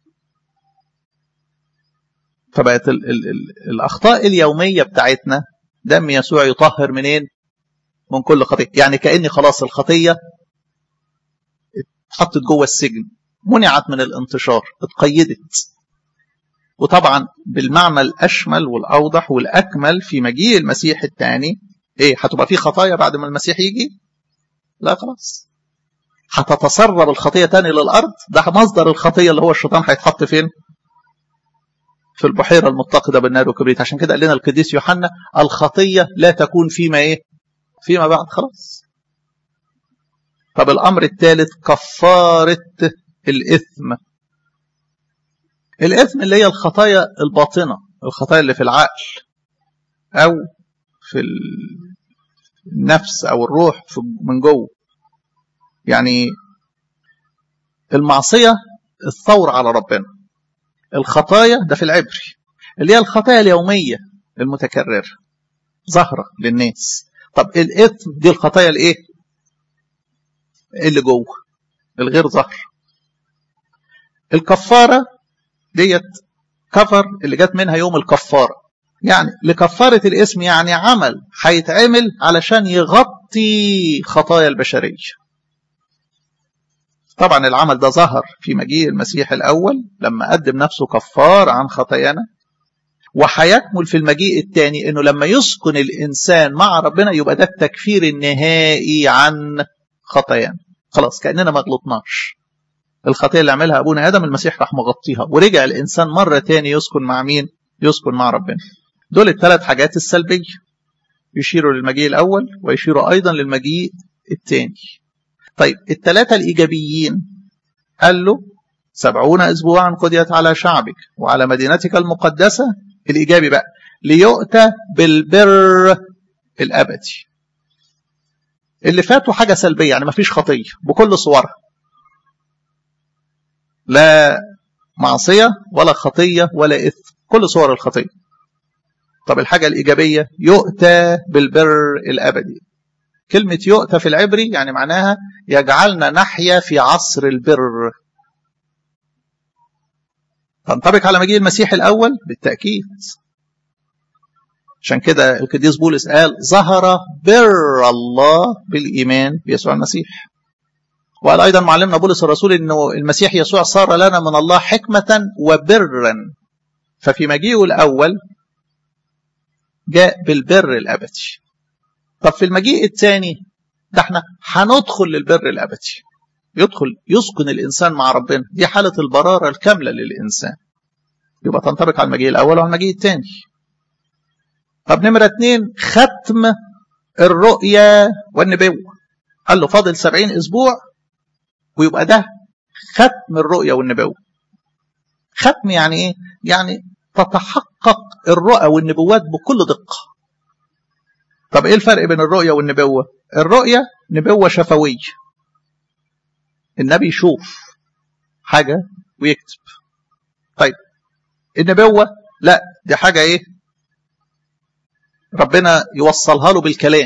فبقت ال ال ال الأخطاء اليومية بتاعتنا دم يسوع يطهر منين من كل خطية يعني كأني خلاص الخطية اتحطت جوه السجن منعت من الانتشار اتقيدت وطبعا بالمعنى الاشمل والاوضح والاكمل في مجيء المسيح الثاني ايه هتبقى في خطايا بعد ما المسيح يجي لا خلاص هتتسرب الخطيه تاني للارض ده مصدر الخطيه اللي هو الشيطان هيتحط فين في البحيره المتقده بالنار والكبريت عشان كده قال لنا القديس يوحنا الخطيه لا تكون فيما ايه فيما بعد خلاص طب الأمر الثالث كفارة الإثم الإثم اللي هي الخطايا الباطنة الخطايا اللي في العقل أو في النفس أو الروح من جوه يعني المعصية الثورة على ربنا الخطايا ده في العبري اللي هي الخطايا اليومية المتكررة ظاهرة للناس طب الإثم دي الخطايا الإيه اللي جوه الغير ظهر الكفاره ديت كفر اللي جت منها يوم الكفاره يعني لكفاره الاسم يعني عمل هيتعمل علشان يغطي خطايا البشريه طبعا العمل ده ظهر في مجيء المسيح الاول لما قدم نفسه كفار عن خطايانا وهيكمل في المجيء الثاني انه لما يسكن الانسان مع ربنا يبقى ده التكفير النهائي عن خطايانا خلاص كاننا ما غلطناش الخطيه اللي عملها ابونا ادم المسيح راح مغطيها ورجع الانسان مره تاني يسكن مع مين يسكن مع ربنا دول الثلاث حاجات السلبيه يشيروا للمجيء الاول ويشيروا ايضا للمجيء الثاني طيب الثلاثه الايجابيين قال له سبعون اسبوعا قضيت على شعبك وعلى مدينتك المقدسه الايجابي بقى ليؤتى بالبر الابدي اللي فاتوا حاجة سلبية يعني مفيش خطية بكل صورها لا معصية ولا خطية ولا إثم كل صور الخطية طب الحاجة الإيجابية يؤتى بالبر الأبدي كلمة يؤتى في العبري يعني معناها يجعلنا نحيا في عصر البر تنطبق على مجيء المسيح الأول بالتأكيد عشان كده القديس بولس قال ظهر بر الله بالإيمان بيسوع المسيح وقال أيضا معلمنا بولس الرسول أنه المسيح يسوع صار لنا من الله حكمة وبرا ففي مجيئه الأول جاء بالبر الأبدي طب في المجيء الثاني ده احنا هندخل للبر الأبدي يدخل يسكن الإنسان مع ربنا دي حالة البرارة الكاملة للإنسان يبقى تنطبق على المجيء الأول وعلى المجيء الثاني طب نمرة اتنين ختم الرؤية والنبوة قال له فاضل سبعين أسبوع ويبقى ده ختم الرؤية والنبوة ختم يعني ايه؟ يعني تتحقق الرؤى والنبوات بكل دقة طب ايه الفرق بين الرؤية والنبوة الرؤية نبوة شفوية النبي يشوف حاجة ويكتب طيب النبوة لا دي حاجة ايه ربنا يوصلها له بالكلام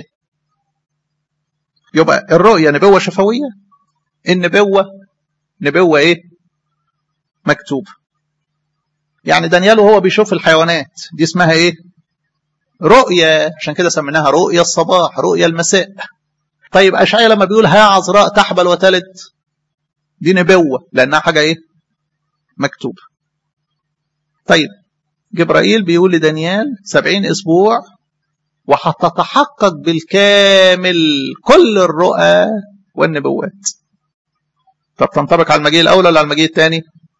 يبقى الرؤية نبوة شفوية النبوة نبوة ايه مكتوبة يعني دانيال وهو بيشوف الحيوانات دي اسمها ايه رؤية عشان كده سميناها رؤية الصباح رؤية المساء طيب أشعيا لما بيقول ها عذراء تحبل وتلد دي نبوة لأنها حاجة ايه مكتوبة طيب جبرائيل بيقول لدانيال سبعين أسبوع وهتتحقق بالكامل كل الرؤى والنبوات طب تنطبق على المجيء الأول ولا على المجيء الثاني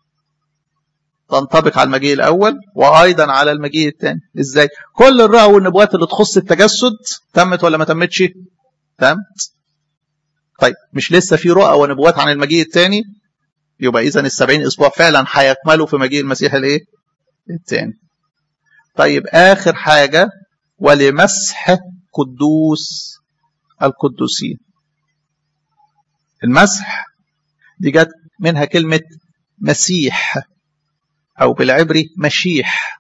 تنطبق على المجيء الأول وأيضا على المجيء الثاني إزاي كل الرؤى والنبوات اللي تخص التجسد تمت ولا ما تمتش تمت طيب مش لسه في رؤى ونبوات عن المجيء الثاني يبقى إذا السبعين أسبوع فعلا هيكملوا في مجيء المسيح الإيه الثاني طيب آخر حاجة ولمسح قدوس القدوسين المسح دي جت منها كلمة مسيح أو بالعبري مشيح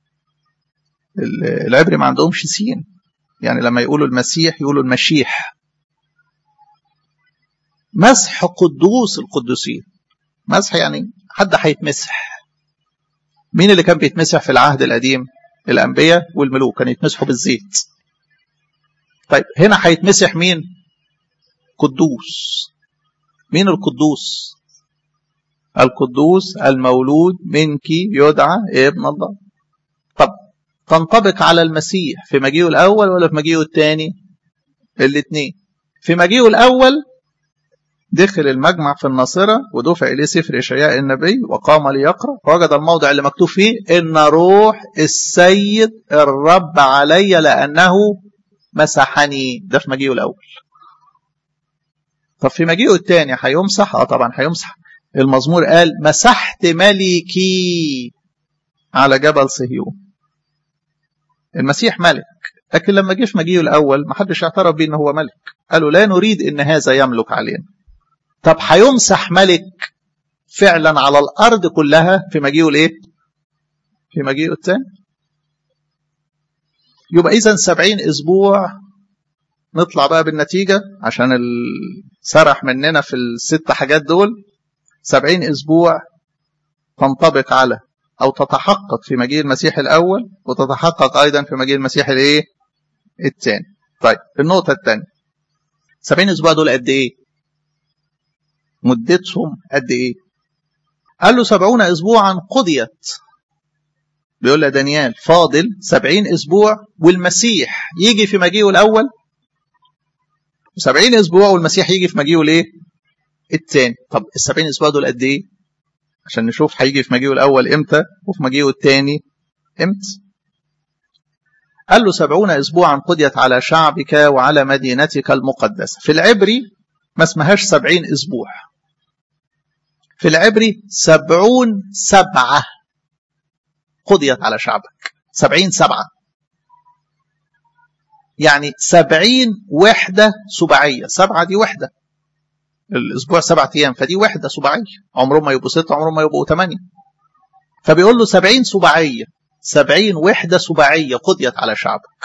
العبري ما عندهمش سين يعني لما يقولوا المسيح يقولوا المشيح مسح قدوس القدوسين مسح يعني حد هيتمسح مين اللي كان بيتمسح في العهد القديم الأنبياء والملوك كانوا يتمسحوا بالزيت طيب هنا هيتمسح مين قدوس مين القدوس القدوس المولود منك يدعى ابن الله طب تنطبق على المسيح في مجيئه الأول ولا في مجيئه الثاني الاثنين في مجيئه الأول دخل المجمع في الناصرة ودفع إليه سفر إشعياء النبي وقام ليقرأ فوجد الموضع اللي مكتوب فيه إن روح السيد الرب علي لأنه مسحني ده في مجيئه الأول طب في مجيئه الثاني هيمسح اه طبعا هيمسح المزمور قال مسحت ملكي على جبل صهيون المسيح ملك لكن لما جه في مجيئه الاول ما حدش اعترف بيه ان هو ملك قالوا لا نريد ان هذا يملك علينا طب هيمسح ملك فعلا على الارض كلها في مجيئه الايه في مجيئه الثاني يبقى اذا سبعين اسبوع نطلع بقى بالنتيجة عشان سرح مننا في الست حاجات دول سبعين أسبوع تنطبق على أو تتحقق في مجيء المسيح الأول وتتحقق أيضا في مجيء المسيح الإيه؟ الثاني. طيب النقطة الثانية سبعين أسبوع دول قد إيه؟ مدتهم قد إيه؟ قال له سبعون أسبوعا قضيت بيقول له دانيال فاضل سبعين أسبوع والمسيح يجي في مجيئه الأول وسبعين أسبوع والمسيح يجي في مجيئه الإيه؟ الثاني طب السبعين أسبوع دول قد إيه؟ عشان نشوف هيجي في مجيئه الأول إمتى وفي مجيئه الثاني إمتى قال له سبعون أسبوعا قضيت على شعبك وعلى مدينتك المقدسة في العبري ما اسمهاش سبعين أسبوع في العبري سبعون سبعة قضيت على شعبك سبعين سبعة يعني سبعين وحدة سباعية سبعة دي وحدة الأسبوع سبعة أيام فدي وحدة سباعية عمرهم ما يبقوا ستة عمرهم ما يبقوا ثمانية فبيقول له سبعين سباعية سبعين وحدة سباعية قضيت على شعبك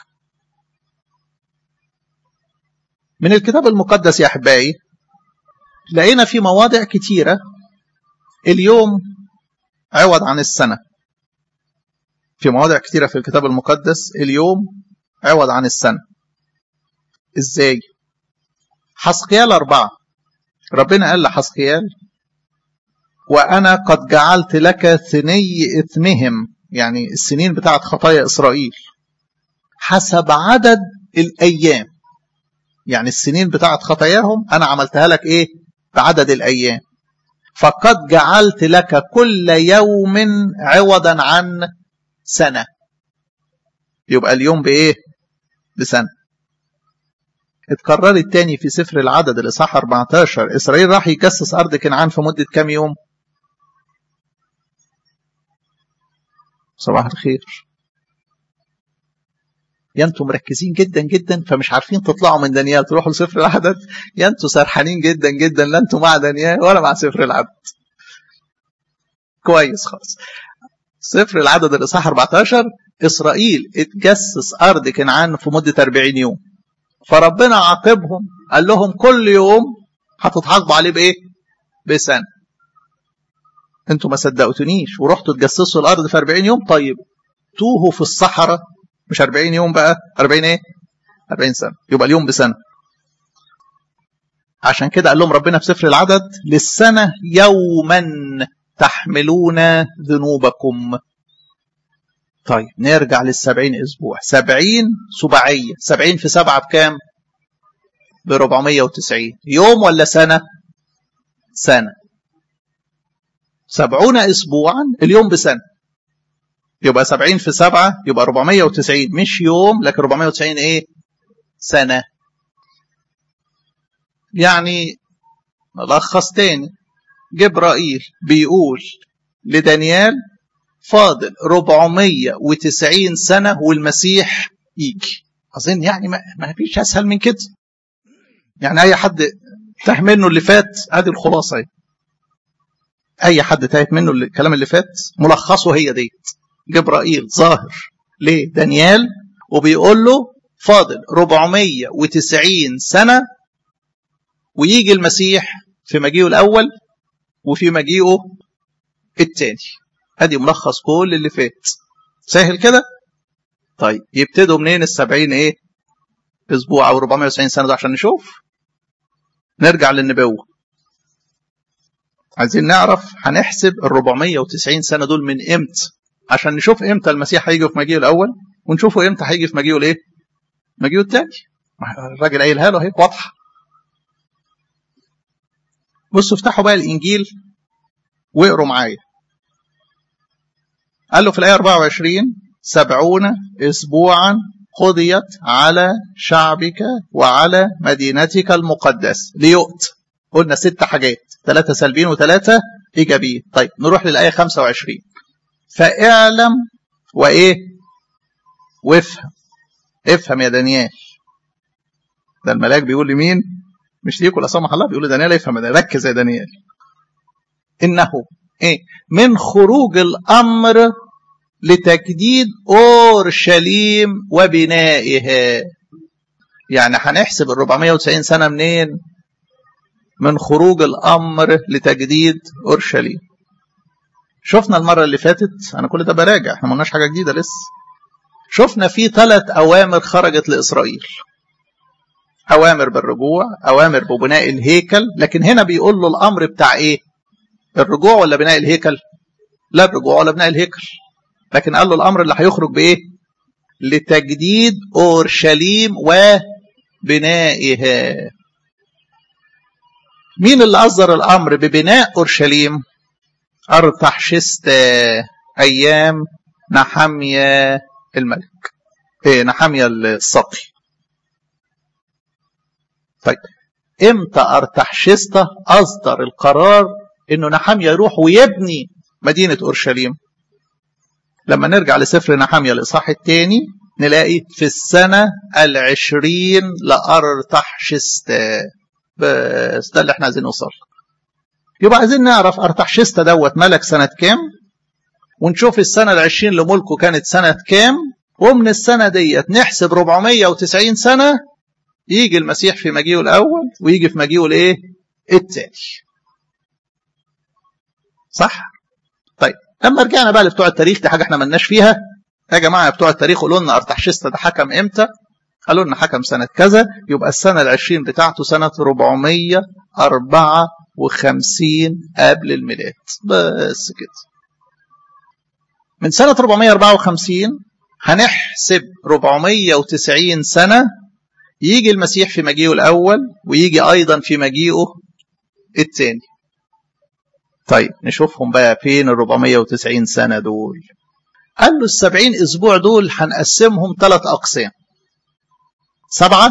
من الكتاب المقدس يا أحبائي لقينا في مواضع كتيرة اليوم عوض عن السنة في مواضع كتيرة في الكتاب المقدس اليوم عوض عن السنة ازاي حسقيال أربعة ربنا قال لحسقيال وأنا قد جعلت لك ثني إثمهم يعني السنين بتاعت خطايا إسرائيل حسب عدد الأيام يعني السنين بتاعت خطاياهم أنا عملتها لك إيه بعدد الأيام فقد جعلت لك كل يوم عوضا عن سنة يبقى اليوم بإيه بسنة اتكررت تاني في سفر العدد الإصحاح 14 إسرائيل راح يكسس أرض كنعان في مدة كام يوم صباح الخير يا انتم مركزين جدا جدا فمش عارفين تطلعوا من دانيال تروحوا لسفر العدد يا انتم سرحانين جدا جدا لا انتم مع دانيال ولا مع سفر العدد كويس خالص سفر العدد الاصحاح 14 اسرائيل اتجسس ارض كنعان في مده 40 يوم فربنا عاقبهم قال لهم كل يوم هتتعاقبوا عليه بايه؟ بسنه انتوا ما صدقتونيش ورحتوا تجسسوا الارض في 40 يوم طيب توهوا في الصحراء مش 40 يوم بقى 40 ايه 40 سنه يبقى اليوم بسنه عشان كده قال لهم ربنا في سفر العدد للسنه يوما تحملون ذنوبكم طيب نرجع للسبعين اسبوع سبعين سباعيه سبعين في سبعه بكام ب 490 يوم ولا سنه سنه سبعون اسبوعا اليوم بسنه يبقى 70 في 7 يبقى 490 مش يوم لكن 490 ايه سنة يعني نلخص تاني جبرائيل بيقول لدانيال فاضل 490 سنة والمسيح يجي أظن يعني ما, ما فيش أسهل من كده يعني أي حد تاه منه اللي فات ادي الخلاصة أي حد تاهت منه الكلام اللي فات ملخصه هي ديت جبرائيل ظاهر لدانيال وبيقول له فاضل 490 سنة ويجي المسيح في مجيئه الأول وفي مجيئه الثاني ادي ملخص كل اللي فات سهل كده طيب يبتدوا منين السبعين ايه اسبوع او 490 سنه ده عشان نشوف نرجع للنبوه عايزين نعرف هنحسب ال 490 سنه دول من امتى عشان نشوف امتى المسيح هيجي في مجيئه الاول ونشوفه امتى هيجي في مجيئه الايه مجيئه الثاني الراجل قايلها له اهي واضحه بصوا افتحوا بقى الانجيل واقروا معايا قال له في الايه 24 سبعون اسبوعا قضيت على شعبك وعلى مدينتك المقدس ليؤت قلنا ست حاجات ثلاثة سلبيين وثلاثة إيجابيين طيب نروح للآية 25 فاعلم وايه وافهم افهم يا دانيال ده الملاك بيقول لمين مش ليكوا لا سمح الله بيقول لدانيال افهم ده ركز يا دانيال انه ايه من خروج الامر لتجديد اورشليم وبنائها يعني هنحسب ال 490 سنه منين من خروج الامر لتجديد اورشليم شفنا المرة اللي فاتت أنا كل ده براجع احنا ما قلناش حاجة جديدة لسه شفنا في ثلاث أوامر خرجت لإسرائيل أوامر بالرجوع أوامر ببناء الهيكل لكن هنا بيقول له الأمر بتاع إيه الرجوع ولا بناء الهيكل لا الرجوع ولا بناء الهيكل لكن قال له الأمر اللي هيخرج بإيه لتجديد أورشليم وبنائها مين اللي أصدر الأمر ببناء أورشليم أرتحشست أيام نحمية الملك إيه نحمية السقي طيب امتى أرتحشست أصدر القرار إنه نحمية يروح ويبني مدينة أورشليم لما نرجع لسفر نحمية الإصحاح الثاني نلاقي في السنة العشرين لأرتحشست بس ده اللي احنا عايزين نوصل يبقى عايزين نعرف ارتحشستا دوت ملك سنة كام ونشوف السنة العشرين لملكه كانت سنة كام ومن السنة ديت نحسب 490 سنة يجي المسيح في مجيئه الأول ويجي في مجيئه الإيه؟ التاني. صح؟ طيب لما رجعنا بقى لبتوع التاريخ دي حاجة احنا ملناش فيها يا جماعه بتوع التاريخ قولوا لنا ارتحشست ده حكم امتى قالوا لنا حكم سنه كذا يبقى السنه العشرين بتاعته سنه 454 قبل الميلاد بس كده من سنه 454 هنحسب 490 سنه يجي المسيح في مجيئه الاول ويجي ايضا في مجيئه الثاني طيب نشوفهم بقى فين ال 490 سنة دول قال له السبعين أسبوع دول هنقسمهم ثلاث أقسام سبعة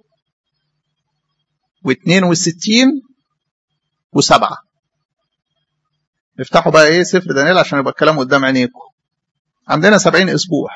واثنين وستين وسبعة افتحوا بقى ايه سفر دانيال عشان يبقى الكلام قدام عينيكم عندنا سبعين أسبوع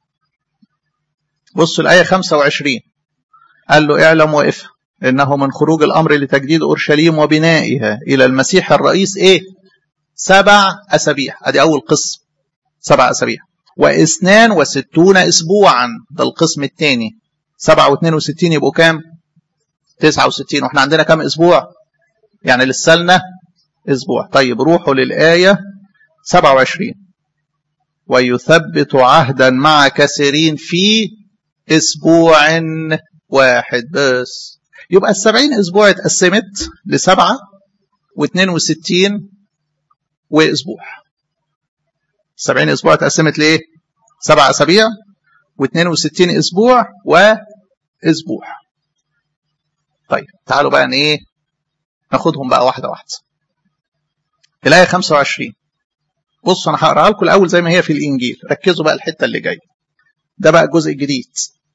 بصوا الآية خمسة وعشرين قال له اعلم وافهم إنه من خروج الأمر لتجديد أورشليم وبنائها إلى المسيح الرئيس إيه؟ سبع أسابيع أدي أول قسم سبع أسابيع واثنان وستون أسبوعا ده القسم الثاني سبعة واثنين وستين يبقوا كام؟ تسعة وستين وإحنا عندنا كام أسبوع؟ يعني لسه لنا أسبوع طيب روحوا للآية سبعة وعشرين ويثبت عهدا مع كثيرين في أسبوع واحد بس يبقى السبعين أسبوع اتقسمت لسبعة واثنين وستين وأسبوع السبعين أسبوع اتقسمت لإيه؟ سبع أسابيع واثنين وستين أسبوع وأسبوع طيب تعالوا بقى إيه ناخدهم بقى واحدة واحدة الآية 25 بصوا أنا هقراها لكم الأول زي ما هي في الإنجيل ركزوا بقى الحتة اللي جاية ده بقى الجزء الجديد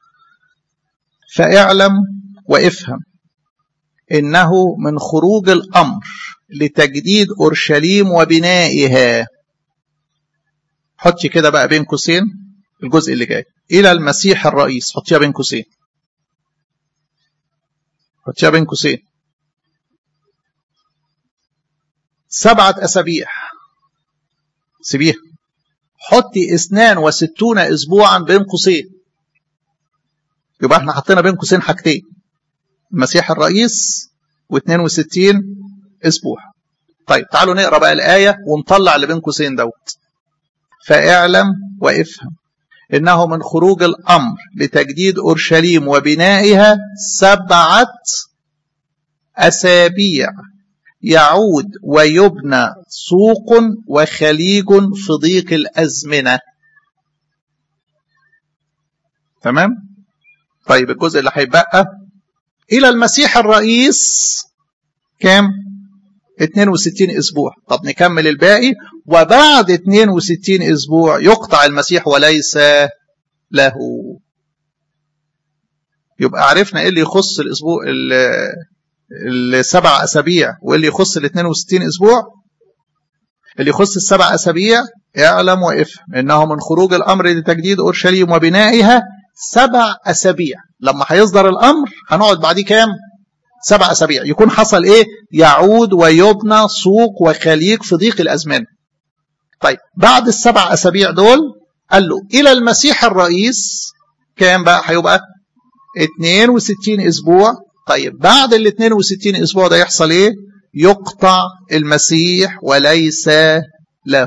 فاعلم وافهم إنه من خروج الأمر لتجديد أورشليم وبنائها حطي كده بقى بين قوسين الجزء اللي جاي إلى المسيح الرئيس حطيها بين قوسين حطيها بين قوسين سبعة أسابيع سيبيها حطي اثنان وستون أسبوعا بين قوسين يبقى احنا حطينا بين قوسين حاجتين المسيح الرئيس و62 اسبوع طيب تعالوا نقرا بقى الايه ونطلع اللي بين قوسين دوت فاعلم وافهم انه من خروج الامر لتجديد اورشليم وبنائها سبعه اسابيع يعود ويبنى سوق وخليج في ضيق الازمنه تمام طيب الجزء اللي هيبقى إلى المسيح الرئيس كام 62 أسبوع طب نكمل الباقي وبعد 62 أسبوع يقطع المسيح وليس له يبقى عرفنا ايه اللي يخص الاسبوع السبع اسابيع وايه اللي يخص ال 62 اسبوع اللي يخص السبع اسابيع اعلم وافهم انه من خروج الامر لتجديد اورشليم وبنائها سبع اسابيع لما هيصدر الامر هنقعد بعديه كام سبع اسابيع يكون حصل ايه يعود ويبنى سوق وخليج في ضيق الازمان طيب بعد السبع اسابيع دول قال له الى المسيح الرئيس كام بقى هيبقى 62 اسبوع طيب بعد ال 62 اسبوع ده يحصل ايه يقطع المسيح وليس له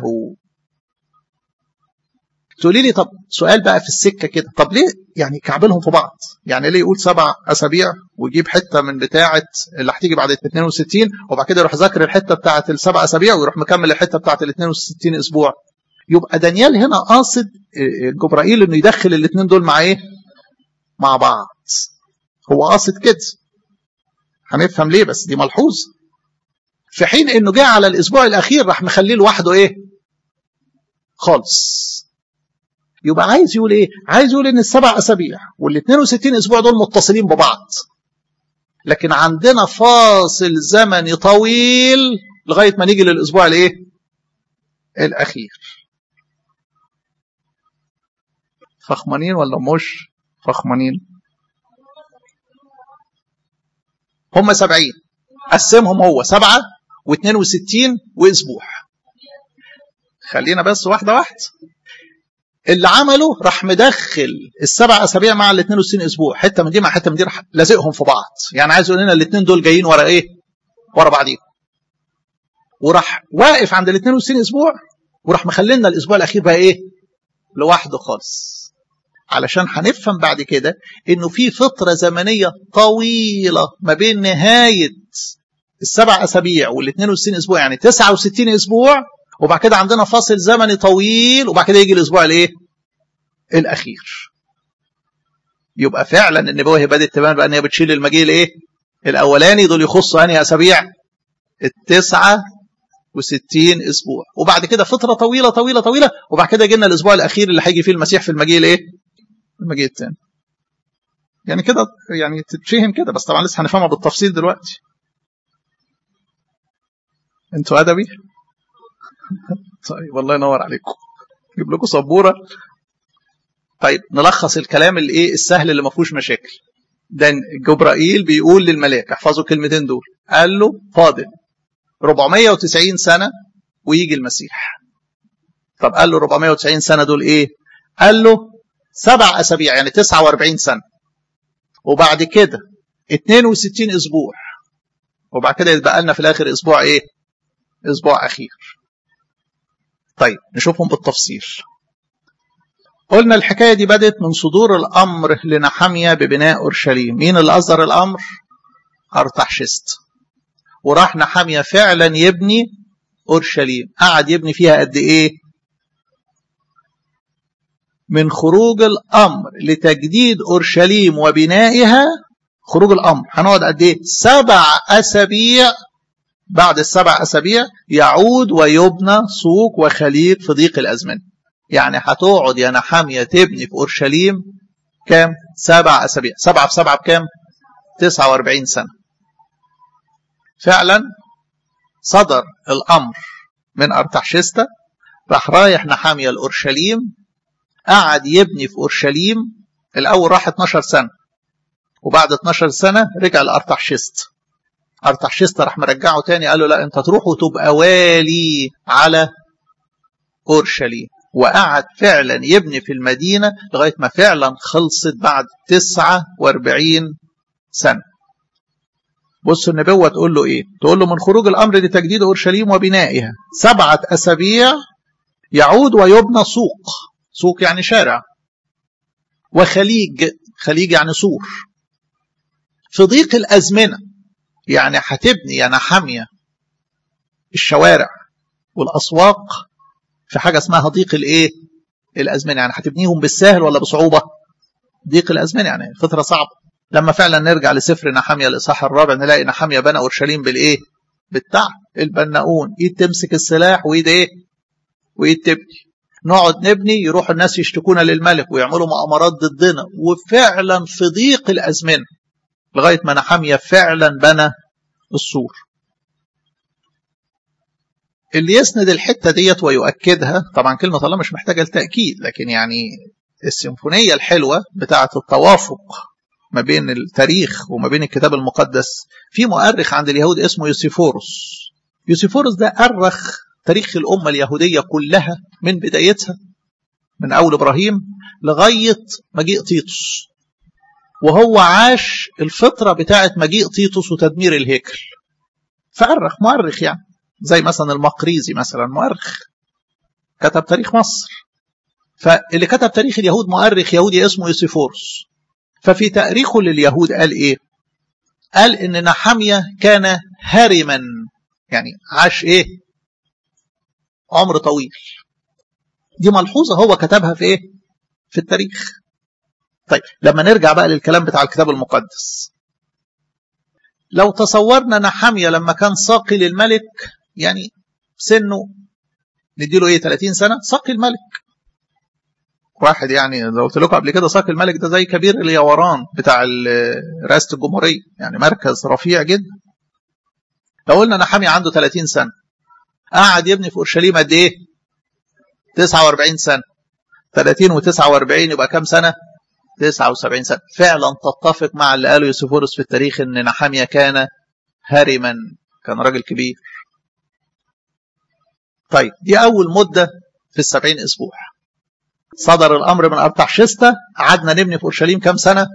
تقولي لي طب سؤال بقى في السكه كده طب ليه يعني كعبلهم في بعض يعني ليه يقول سبع اسابيع ويجيب حته من بتاعه اللي هتيجي بعد ال 62 وبعد كده يروح ذاكر الحته بتاعه السبع اسابيع ويروح مكمل الحته بتاعه ال 62 اسبوع يبقى دانيال هنا قاصد جبرائيل انه يدخل الاثنين دول مع ايه؟ مع بعض هو قاصد كده هنفهم ليه بس دي ملحوظ في حين انه جه على الاسبوع الاخير راح مخليه لوحده ايه؟ خالص يبقى عايز يقول ايه؟ عايز يقول ان السبع اسابيع وال 62 اسبوع دول متصلين ببعض. لكن عندنا فاصل زمني طويل لغايه ما نيجي للاسبوع الايه؟ الاخير. فخمانين ولا مش فخمانين؟ هم سبعين قسمهم هو سبعة واثنين وستين واسبوع خلينا بس واحدة واحدة اللي عمله راح مدخل السبع اسابيع مع ال 62 اسبوع حته من دي مع حته من دي راح لازقهم في بعض يعني عايز يقول لنا الاثنين دول جايين ورا ايه ورا بعضيهم وراح واقف عند ال 62 اسبوع وراح مخلينا الاسبوع الاخير بقى ايه لوحده خالص علشان هنفهم بعد كده انه في فتره زمنيه طويله ما بين نهايه السبع اسابيع وال 62 اسبوع يعني 69 اسبوع وبعد كده عندنا فاصل زمني طويل وبعد كده يجي الاسبوع الايه؟ الاخير. يبقى فعلا النبوه هي بدات تبان بقى ان هي بتشيل المجيء الايه؟ الاولاني دول يخصوا انهي اسابيع؟ التسعه وستين اسبوع وبعد كده فتره طويله طويله طويله وبعد كده جينا الاسبوع الاخير اللي هيجي فيه المسيح في المجيء الايه؟ المجيء الثاني. يعني كده يعني تتفهم كده بس طبعا لسه هنفهمها بالتفصيل دلوقتي. انتوا ادبي؟ طيب والله ينور عليكم. اجيب لكم سبوره. طيب نلخص الكلام اللي ايه السهل اللي ما فيهوش مشاكل. ده جبرائيل بيقول للملاك احفظوا الكلمتين دول قال له فاضل 490 سنة ويجي المسيح طب قال له 490 سنة دول ايه قال له سبع أسابيع يعني 49 سنة وبعد كده 62 أسبوع وبعد كده يتبقى لنا في الآخر أسبوع ايه أسبوع أخير طيب نشوفهم بالتفصيل قلنا الحكاية دي بدت من صدور الأمر لنحمية ببناء أورشليم مين اللي أصدر الأمر أرتحشست وراح نحمية فعلا يبني أورشليم قعد يبني فيها قد إيه من خروج الأمر لتجديد أورشليم وبنائها خروج الأمر هنقعد قد إيه سبع أسابيع بعد السبع أسابيع يعود ويبنى سوق وخليج في ضيق الأزمنة يعني هتقعد يا نحامية تبني في أورشليم كام سبع أسابيع سبعة في سبعة بكام 49 سنة فعلا صدر الأمر من أرتحشستة راح رايح نحامية لأورشليم قعد يبني في أورشليم الأول راح 12 سنة وبعد 12 سنة رجع لأرتحشست أرتحشست راح مرجعه تاني قال له لا أنت تروح وتبقى والي على أورشليم وقعد فعلا يبني في المدينة لغاية ما فعلا خلصت بعد 49 سنة بص النبوة تقول له ايه تقول له من خروج الامر لتجديد اورشليم وبنائها سبعة اسابيع يعود ويبنى سوق سوق يعني شارع وخليج خليج يعني سور في ضيق الازمنة يعني هتبني يعني حامية الشوارع والاسواق في حاجة اسمها ضيق الايه الازمنة يعني هتبنيهم بالسهل ولا بصعوبة ضيق الازمنة يعني فترة صعبة لما فعلا نرجع لسفر نحامية الإصحاح الرابع نلاقي نحامية بنى أورشليم بالإيه؟ بالتعب البناؤون إيد تمسك السلاح وإيد إيه؟ وإيد تبني نقعد نبني يروحوا الناس يشتكونا للملك ويعملوا مؤامرات ضدنا وفعلا في ضيق الأزمنة لغاية ما نحامية فعلا بنى السور اللي يسند الحتة ديت ويؤكدها طبعا كلمة الله مش محتاجة التأكيد لكن يعني السيمفونية الحلوة بتاعة التوافق ما بين التاريخ وما بين الكتاب المقدس في مؤرخ عند اليهود اسمه يوسيفوروس يوسيفوروس ده أرخ تاريخ الأمة اليهودية كلها من بدايتها من أول إبراهيم لغاية مجيء تيتوس وهو عاش الفترة بتاعة مجيء تيتوس وتدمير الهيكل فأرخ مؤرخ يعني زي مثلا المقريزي مثلا مؤرخ كتب تاريخ مصر فاللي كتب تاريخ اليهود مؤرخ يهودي اسمه يوسيفوروس ففي تاريخه لليهود قال ايه قال ان نحمية كان هرما يعني عاش ايه عمر طويل دي ملحوظة هو كتبها في ايه في التاريخ طيب لما نرجع بقى للكلام بتاع الكتاب المقدس لو تصورنا نحمية لما كان ساقي للملك يعني سنه نديله ايه 30 سنة ساقي الملك واحد يعني لو قلت لكم قبل كده ساقي الملك ده زي كبير اليوران بتاع رئاسة الجمهورية يعني مركز رفيع جدا لو قلنا نحمية عنده 30 سنة قعد يبني في اورشليم قد ايه 49 سنة 30 و49 يبقى كام سنة 79 سنة فعلا تتفق مع اللي قاله يوسفورس في التاريخ ان نحمية كان هرما كان راجل كبير طيب دي أول مدة في السبعين أسبوع صدر الأمر من أرتحشستة قعدنا نبني في أورشليم كام سنة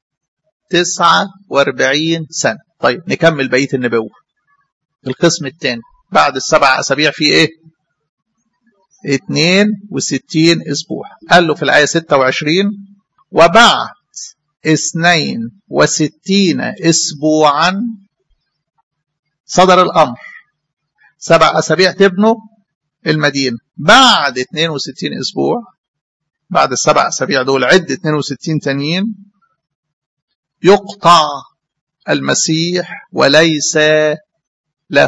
49 سنة طيب نكمل بقية النبوة القسم الثاني بعد السبع أسابيع في إيه 62 أسبوع قال له في الآية 26 وبعد 62 أسبوعا صدر الأمر سبع أسابيع تبنوا المدينة بعد 62 أسبوع بعد السبع أسابيع دول عد 62 تانيين يقطع المسيح وليس له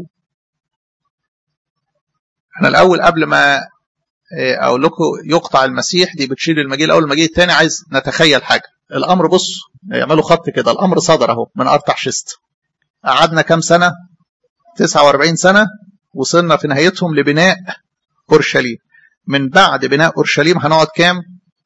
احنا الأول قبل ما أقول لكم يقطع المسيح دي بتشيل المجيء الأول المجيء الثاني عايز نتخيل حاجة الأمر بص يعملوا خط كده الأمر صدر أهو من أرتحشست قعدنا كام سنة 49 سنة وصلنا في نهايتهم لبناء أورشليم من بعد بناء أورشليم هنقعد كام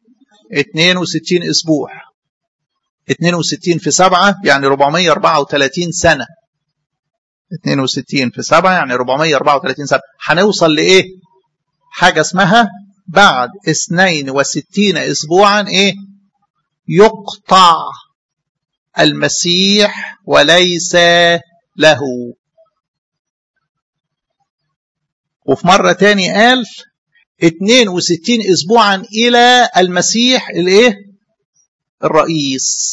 62 أسبوع 62 في 7 يعني 434 سنة 62 في 7 يعني 434 سنة هنوصل لإيه حاجة اسمها بعد 62 أسبوعا إيه يقطع المسيح وليس له وفي مرة تاني قال 62 اسبوعا الى المسيح الايه الرئيس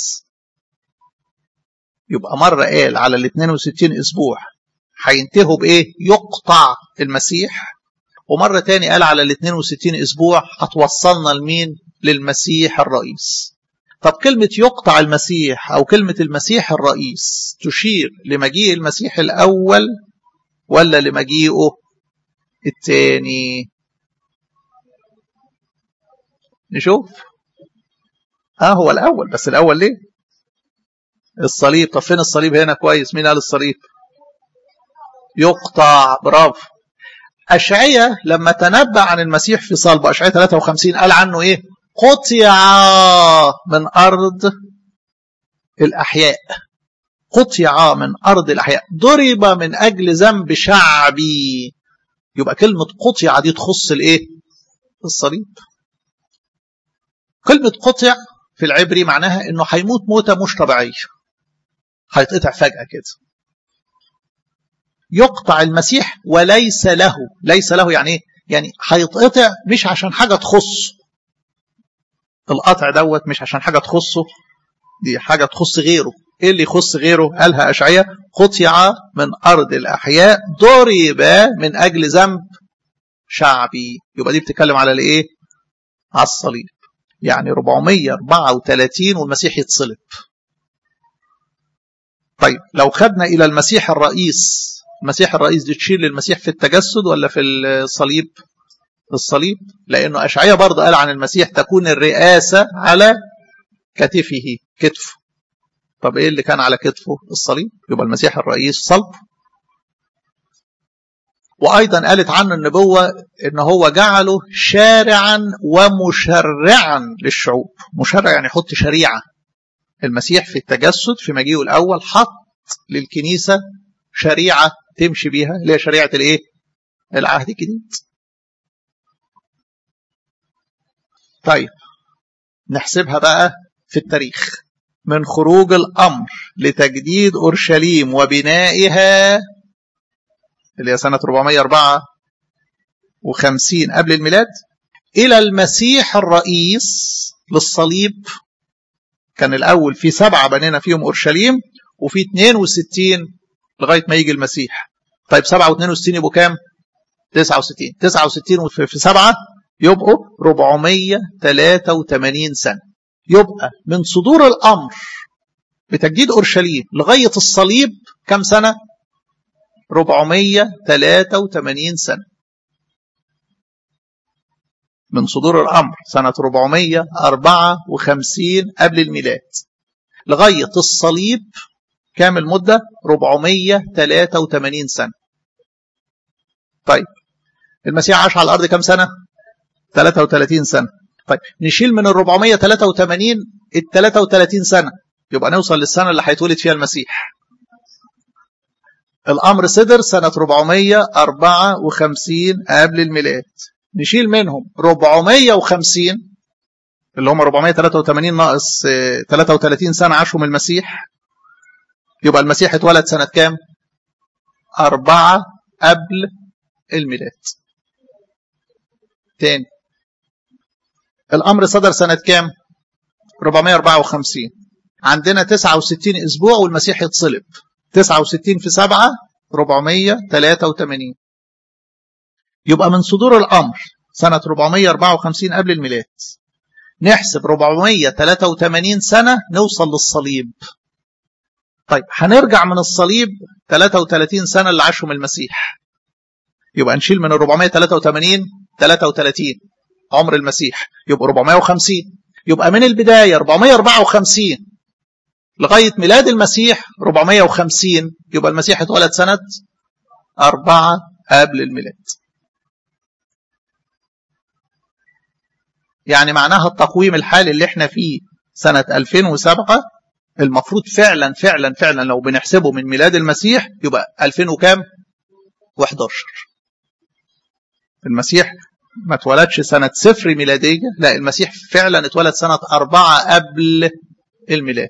يبقى مرة قال على ال 62 اسبوع هينتهوا بايه يقطع المسيح ومرة تاني قال على ال 62 اسبوع هتوصلنا لمين للمسيح الرئيس طب كلمة يقطع المسيح او كلمة المسيح الرئيس تشير لمجيء المسيح الاول ولا لمجيئه التاني نشوف اه هو الاول بس الاول ليه الصليب طب فين الصليب هنا كويس مين قال الصليب يقطع برافو أشعية لما تنبأ عن المسيح في صلبه أشعية 53 قال عنه إيه قطع من أرض الأحياء قطع من أرض الأحياء ضرب من أجل ذنب شعبي يبقى كلمة قطع دي تخص الإيه الصليب كلمة قطع في العبري معناها انه هيموت موتة مش طبيعية هيتقطع فجأة كده يقطع المسيح وليس له ليس له يعني ايه يعني هيتقطع مش عشان حاجة تخصه القطع دوت مش عشان حاجة تخصه دي حاجة تخص غيره ايه اللي يخص غيره قالها أشعية قطع من أرض الأحياء ضرب من أجل ذنب شعبي يبقى دي بتتكلم على الايه على الصليب يعني 434 والمسيح يتصلب طيب لو خدنا إلى المسيح الرئيس المسيح الرئيس دي تشير للمسيح في التجسد ولا في الصليب الصليب لأنه أشعية برضه قال عن المسيح تكون الرئاسة على كتفه كتفه طب إيه اللي كان على كتفه الصليب يبقى المسيح الرئيس صلب وأيضا قالت عنه النبوة إن هو جعله شارعا ومشرعا للشعوب مشرع يعني يحط شريعة المسيح في التجسد في مجيئه الأول حط للكنيسة شريعة تمشي بيها اللي هي شريعة الإيه؟ العهد الجديد طيب نحسبها بقى في التاريخ من خروج الأمر لتجديد أورشليم وبنائها اللي هي سنة 454 قبل الميلاد إلى المسيح الرئيس للصليب كان الأول في سبعة بنينا فيهم أورشليم وفي 62 لغاية ما يجي المسيح طيب 7 و62 يبقوا كام 69 69 في سبعة يبقوا 483 سنة يبقى من صدور الأمر بتجديد أورشليم لغاية الصليب كم سنة 483 سنة من صدور الأمر سنة 454 قبل الميلاد لغاية الصليب كام المدة 483 سنة طيب المسيح عاش على الأرض كام سنة 33 سنة طيب نشيل من ال 483 ال 33 سنة يبقى نوصل للسنة اللي هيتولد فيها المسيح الأمر صدر سنة 454 قبل الميلاد نشيل منهم 450 اللي هم 483 ناقص 33 سنة عاشهم المسيح يبقى المسيح اتولد سنة كام؟ أربعة قبل الميلاد تاني الأمر صدر سنة كام 454 عندنا 69 أسبوع والمسيح يتصلب 69 في 7 483 يبقى من صدور الأمر سنة 454 قبل الميلاد نحسب 483 سنة نوصل للصليب طيب هنرجع من الصليب 33 سنة اللي عاشهم المسيح يبقى نشيل من ال 483 33 عمر المسيح يبقى 450 يبقى من البداية 454 لغاية ميلاد المسيح 450 يبقى المسيح اتولد سنة أربعة قبل الميلاد يعني معناها التقويم الحالي اللي احنا فيه سنة 2007 المفروض فعلا فعلا فعلا لو بنحسبه من ميلاد المسيح يبقى 2000 وكام 11 المسيح ما اتولدش سنة صفر ميلادية لا المسيح فعلا اتولد سنة أربعة قبل الميلاد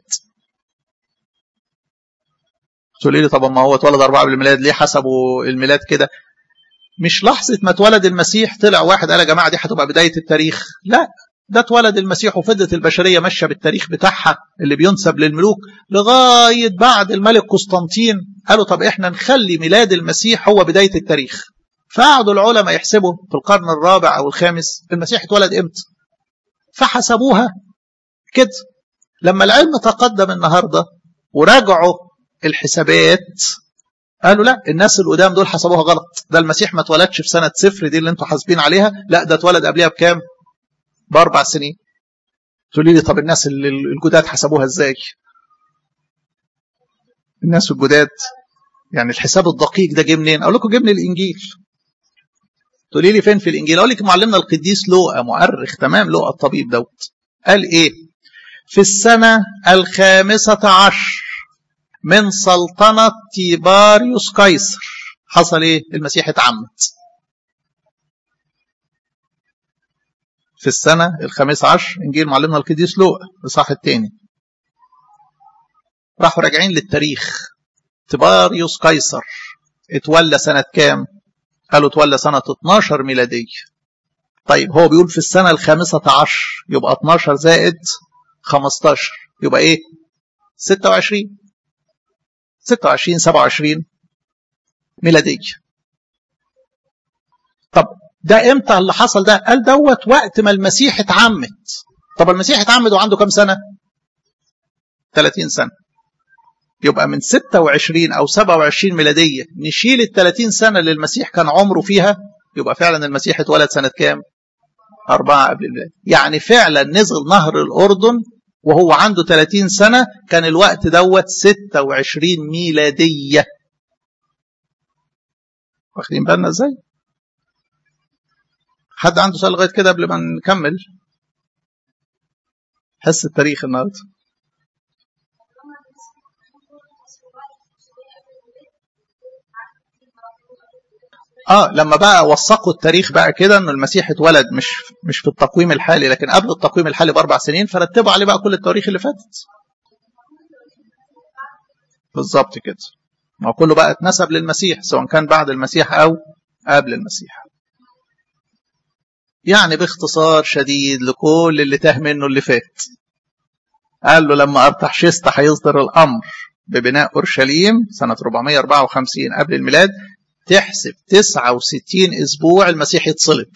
تقولي لي طب ما هو اتولد أربعة قبل الميلاد ليه حسبوا الميلاد كده مش لحظة ما اتولد المسيح طلع واحد قال يا جماعة دي هتبقى بداية التاريخ لا ده اتولد المسيح وفضلت البشرية ماشية بالتاريخ بتاعها اللي بينسب للملوك لغاية بعد الملك قسطنطين قالوا طب احنا نخلي ميلاد المسيح هو بداية التاريخ فقعدوا العلماء يحسبوا في القرن الرابع أو الخامس المسيح اتولد امتى فحسبوها كده لما العلم تقدم النهاردة وراجعوا الحسابات قالوا لا الناس القدام دول حسبوها غلط ده المسيح ما اتولدش في سنة صفر دي اللي انتوا حاسبين عليها لا ده اتولد قبلها بكام بأربع سنين تقولي لي طب الناس الجداد حسبوها ازاي الناس الجداد يعني الحساب الدقيق ده جه منين اقول لكم جه من الانجيل تقولي لي فين في الانجيل اقول لك معلمنا القديس لوقا مؤرخ تمام لوقا الطبيب دوت قال ايه في السنه الخامسه عشر من سلطنه تيباريوس قيصر حصل ايه المسيح اتعمد في السنة الخامسة عشر إنجيل معلمنا القديس لوقا الإصحاح الثاني راحوا راجعين للتاريخ تباريوس قيصر اتولى سنة كام؟ قالوا اتولى سنة 12 ميلادية طيب هو بيقول في السنة الخامسة عشر يبقى 12 زائد 15 يبقى ايه؟ 26 26 27 ميلادية طب ده امتى اللي حصل ده قال دوت وقت ما المسيح اتعمد طب المسيح اتعمد وعنده كام سنة 30 سنة يبقى من 26 أو 27 ميلادية نشيل ال 30 سنة اللي المسيح كان عمره فيها يبقى فعلا المسيح اتولد سنة كام؟ أربعة قبل الميلاد يعني فعلا نزل نهر الأردن وهو عنده 30 سنة كان الوقت دوت 26 ميلادية واخدين بالنا ازاي؟ حد عنده سؤال لغايه كده قبل ما نكمل حس التاريخ النهارده اه لما بقى وثقوا التاريخ بقى كده ان المسيح اتولد مش مش في التقويم الحالي لكن قبل التقويم الحالي باربع سنين فرتبوا عليه بقى كل التواريخ اللي فاتت بالظبط كده ما كله بقى اتنسب للمسيح سواء كان بعد المسيح او قبل المسيح يعني باختصار شديد لكل اللي تاه منه اللي فات قال له لما أرتحشست هيصدر الأمر ببناء أورشليم سنة 454 قبل الميلاد تحسب 69 أسبوع المسيح يتصلب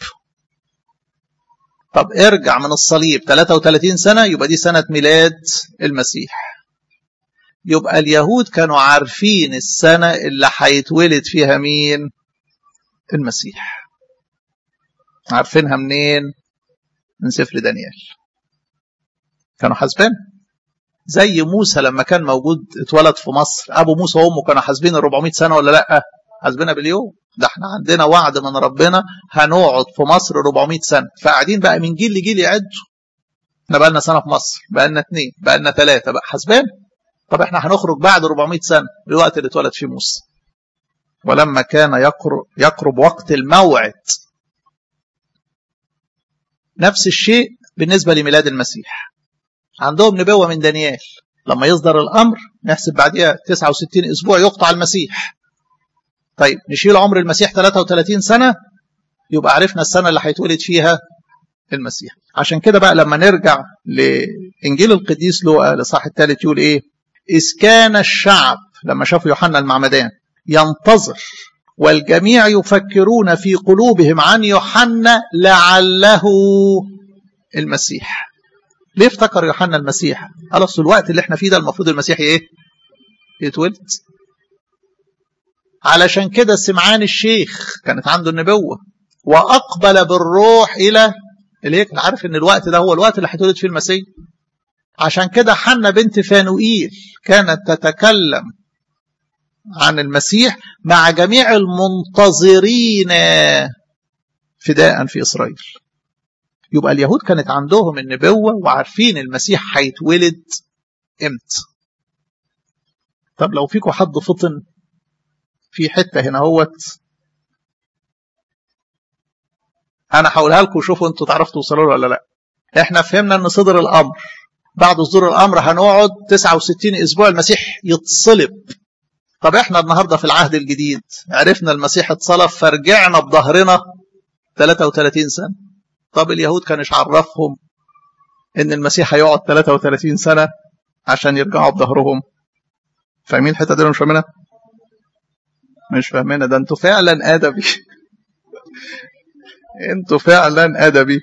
طب ارجع من الصليب 33 سنة يبقى دي سنة ميلاد المسيح يبقى اليهود كانوا عارفين السنة اللي هيتولد فيها مين المسيح عارفينها منين من سفر دانيال كانوا حاسبين زي موسى لما كان موجود اتولد في مصر ابو موسى وامه كانوا حاسبين ال 400 سنه ولا لا حاسبينها باليوم ده احنا عندنا وعد من ربنا هنقعد في مصر 400 سنه فقاعدين بقى من جيل لجيل يعدوا احنا بقى لنا سنه في مصر بقى لنا اثنين بقى لنا ثلاثه بقى حاسبين طب احنا هنخرج بعد 400 سنه الوقت اللي اتولد فيه موسى ولما كان يقرب, يقرب وقت الموعد نفس الشيء بالنسبة لميلاد المسيح عندهم نبوة من دانيال لما يصدر الأمر نحسب بعدها 69 أسبوع يقطع المسيح طيب نشيل عمر المسيح 33 سنة يبقى عرفنا السنة اللي هيتولد فيها المسيح عشان كده بقى لما نرجع لإنجيل القديس لوقا الإصحاح الثالث يقول إيه إذ كان الشعب لما شافوا يوحنا المعمدان ينتظر والجميع يفكرون في قلوبهم عن يوحنا لعله المسيح ليه افتكر يوحنا المسيح قال اصل الوقت اللي احنا فيه ده المفروض المسيح ايه يتولد علشان كده سمعان الشيخ كانت عنده النبوة وأقبل بالروح إلى الهيكل عارف إن الوقت ده هو الوقت اللي هيتولد فيه المسيح عشان كده حنا بنت فانوئيل كانت تتكلم عن المسيح مع جميع المنتظرين فداء في إسرائيل يبقى اليهود كانت عندهم النبوة وعارفين المسيح هيتولد امتى طب لو فيكم حد فطن في حتة هنا هوت أنا هقولها لكم شوفوا أنتوا تعرفوا توصلوا له ولا لا إحنا فهمنا إن صدر الأمر بعد صدور الأمر هنقعد 69 أسبوع المسيح يتصلب طب إحنا النهاردة في العهد الجديد عرفنا المسيح اتصلب فرجعنا بظهرنا 33 سنة طب اليهود كانش عرفهم إن المسيح هيقعد 33 سنة عشان يرجعوا بظهرهم فاهمين الحتة دي ولا مش فاهمينها؟ مش فاهمينها ده انتوا فعلا ادبي انتوا فعلا ادبي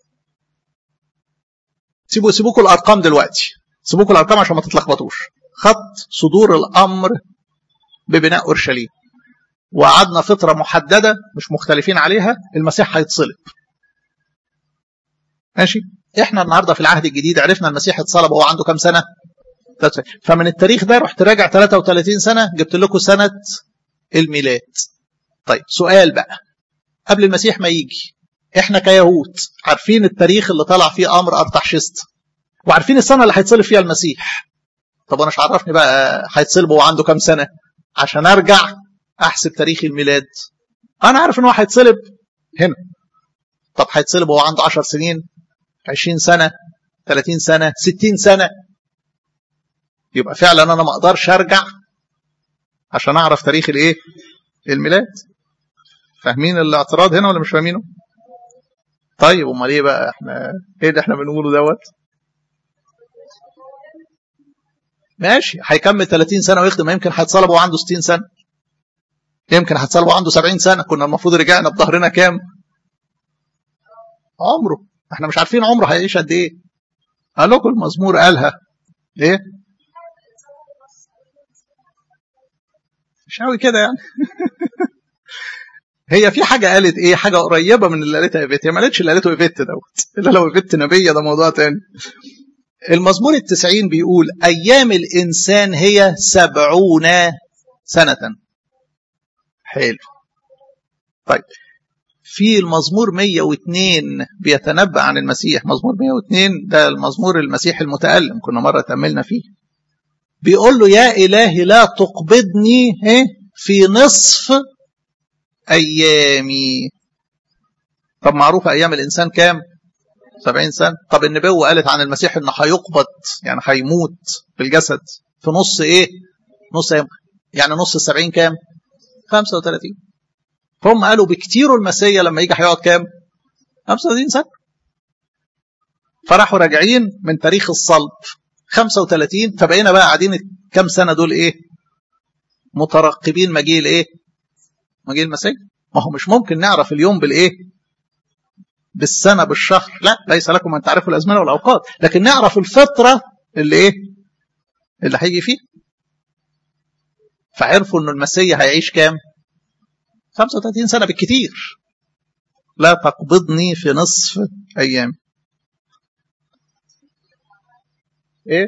سيبوا سيبوكوا الارقام دلوقتي سيبوكوا الارقام عشان ما تتلخبطوش خط صدور الامر ببناء اورشليم وقعدنا فتره محدده مش مختلفين عليها المسيح هيتصلب ماشي احنا النهارده في العهد الجديد عرفنا المسيح اتصلب وهو عنده كام سنه فمن التاريخ ده رحت راجع 33 سنه جبت لكم سنه الميلاد طيب سؤال بقى قبل المسيح ما يجي احنا كيهود عارفين التاريخ اللي طلع فيه امر ارتحشست وعارفين السنه اللي هيتصلب فيها المسيح طب انا مش عرفني بقى هيتصلب وهو عنده كام سنه عشان ارجع احسب تاريخ الميلاد انا عارف ان هو هيتصلب هنا طب هيتصلب وهو عنده 10 سنين 20 سنه 30 سنه 60 سنه يبقى فعلا انا ما اقدرش ارجع عشان اعرف تاريخ الايه الميلاد فاهمين الاعتراض هنا ولا مش فاهمينه طيب امال ايه بقى احنا ايه اللي احنا بنقوله دوت ماشي هيكمل 30 سنه ويخدم يمكن هيتصلب وهو عنده 60 سنه يمكن هيتصلب وهو عنده 70 سنه كنا المفروض رجعنا بظهرنا كام عمره احنا مش عارفين عمره هيعيش قد ايه قال لكم المزمور قالها ايه مش قوي كده يعني هي في حاجه قالت ايه حاجه قريبه من اللي قالتها ايفيت هي ما قالتش اللي قالته ايفيت دوت الا لو ايفيت نبيه ده موضوع تاني المزمور التسعين بيقول ايام الانسان هي سبعون سنه حلو طيب في المزمور 102 بيتنبأ عن المسيح مزمور 102 ده المزمور المسيح المتألم كنا مرة تأملنا فيه بيقول له يا إلهي لا تقبضني في نصف أيامي طب معروف أيام الإنسان كام 70 سنة طب النبوة قالت عن المسيح إنه هيقبض يعني هيموت بالجسد في نص إيه نص أيام يعني نص السبعين كام 35 فهم قالوا بكتير المسيا لما يجي هيقعد كام 35 سنة فراحوا راجعين من تاريخ الصلب 35 فبقينا بقى قاعدين كام سنة دول ايه مترقبين مجيء الايه مجيء المسيح ما هو مش ممكن نعرف اليوم بالايه بالسنة بالشهر لا ليس لكم أن تعرفوا الأزمنة والأوقات لكن نعرف الفترة اللي ايه اللي هيجي فيه فعرفوا انه المسيح هيعيش كام 35 سنة بالكتير لا تقبضني في نصف أيام ايه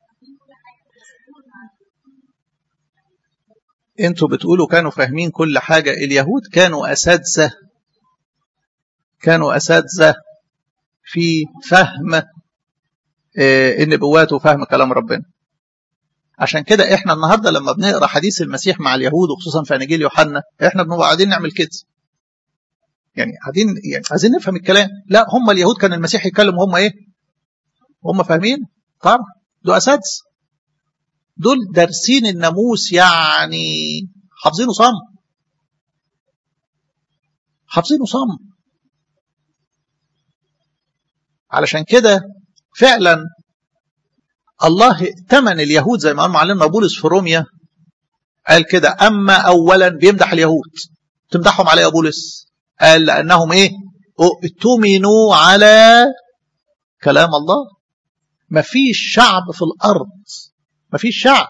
انتوا بتقولوا كانوا فاهمين كل حاجة اليهود كانوا أساتذة كانوا أساتذة في فهم النبوات وفهم كلام ربنا عشان كده احنا النهارده لما بنقرا حديث المسيح مع اليهود وخصوصا في اناجيل يوحنا احنا بنبقى قاعدين نعمل كده يعني قاعدين يعني عايزين نفهم الكلام لا هم اليهود كان المسيح يتكلم وهم ايه هم فاهمين طبعا دول اساتذه دول دارسين الناموس يعني حافظينه صم حافظينه صم علشان كده فعلا الله ائتمن اليهود زي ما قال معلمنا بولس في روميا قال كده اما اولا بيمدح اليهود تمدحهم على يا بولس قال لانهم ايه اؤتمنوا على كلام الله مفيش شعب في الارض مفيش شعب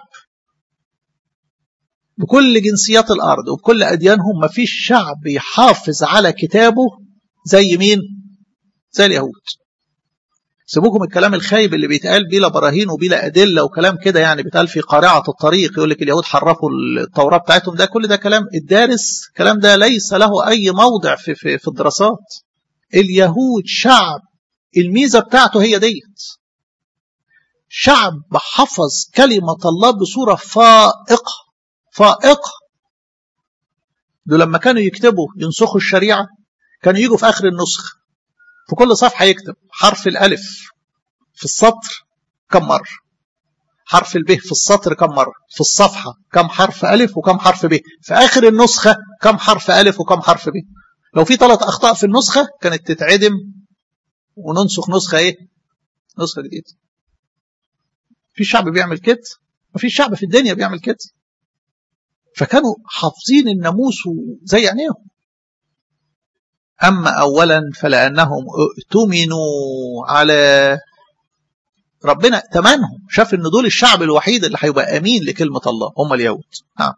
بكل جنسيات الارض وبكل اديانهم مفيش شعب يحافظ على كتابه زي مين زي اليهود سيبوكم الكلام الخايب اللي بيتقال بلا براهين وبلا أدلة وكلام كده يعني بيتقال في قارعة الطريق يقول لك اليهود حرفوا التوراة بتاعتهم ده كل ده كلام الدارس الكلام ده ليس له أي موضع في, في, في الدراسات اليهود شعب الميزة بتاعته هي ديت شعب حفظ كلمة الله بصورة فائقة فائقة دول لما كانوا يكتبوا ينسخوا الشريعة كانوا يجوا في آخر النسخ في كل صفحة يكتب حرف الألف في السطر كم مرة حرف الب في السطر كم مرة في الصفحة كم حرف ألف وكم حرف ب في آخر النسخة كم حرف ألف وكم حرف ب لو في ثلاث أخطاء في النسخة كانت تتعدم وننسخ نسخة إيه نسخة جديدة في شعب بيعمل كده وفي شعب في الدنيا بيعمل كده فكانوا حافظين الناموس زي عينيهم أما أولا فلأنهم اؤتمنوا على ربنا تمنهم شاف ان دول الشعب الوحيد اللي هيبقى امين لكلمه الله هم اليهود نعم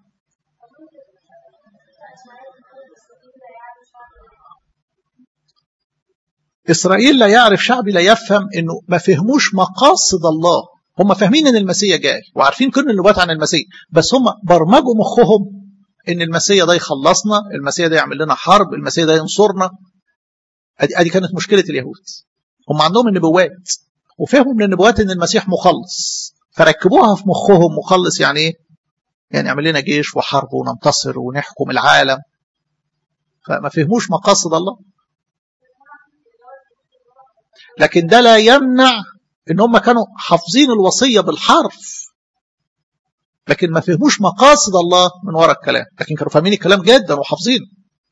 اسرائيل لا يعرف شعبي لا يفهم انه ما فهموش مقاصد الله هم فاهمين ان المسيح جاي وعارفين كل النبوات عن المسيح بس هم برمجوا مخهم ان المسيح ده يخلصنا المسيح ده يعمل لنا حرب المسيح ده ينصرنا ادي ادي كانت مشكله اليهود هم عندهم النبوات وفهموا من النبوات ان المسيح مخلص فركبوها في مخهم مخلص يعني ايه يعني يعمل لنا جيش وحرب وننتصر ونحكم العالم فما فهموش مقاصد الله لكن ده لا يمنع ان هم كانوا حافظين الوصيه بالحرف لكن ما فهموش مقاصد الله من وراء الكلام لكن كانوا فاهمين الكلام جدا وحافظينه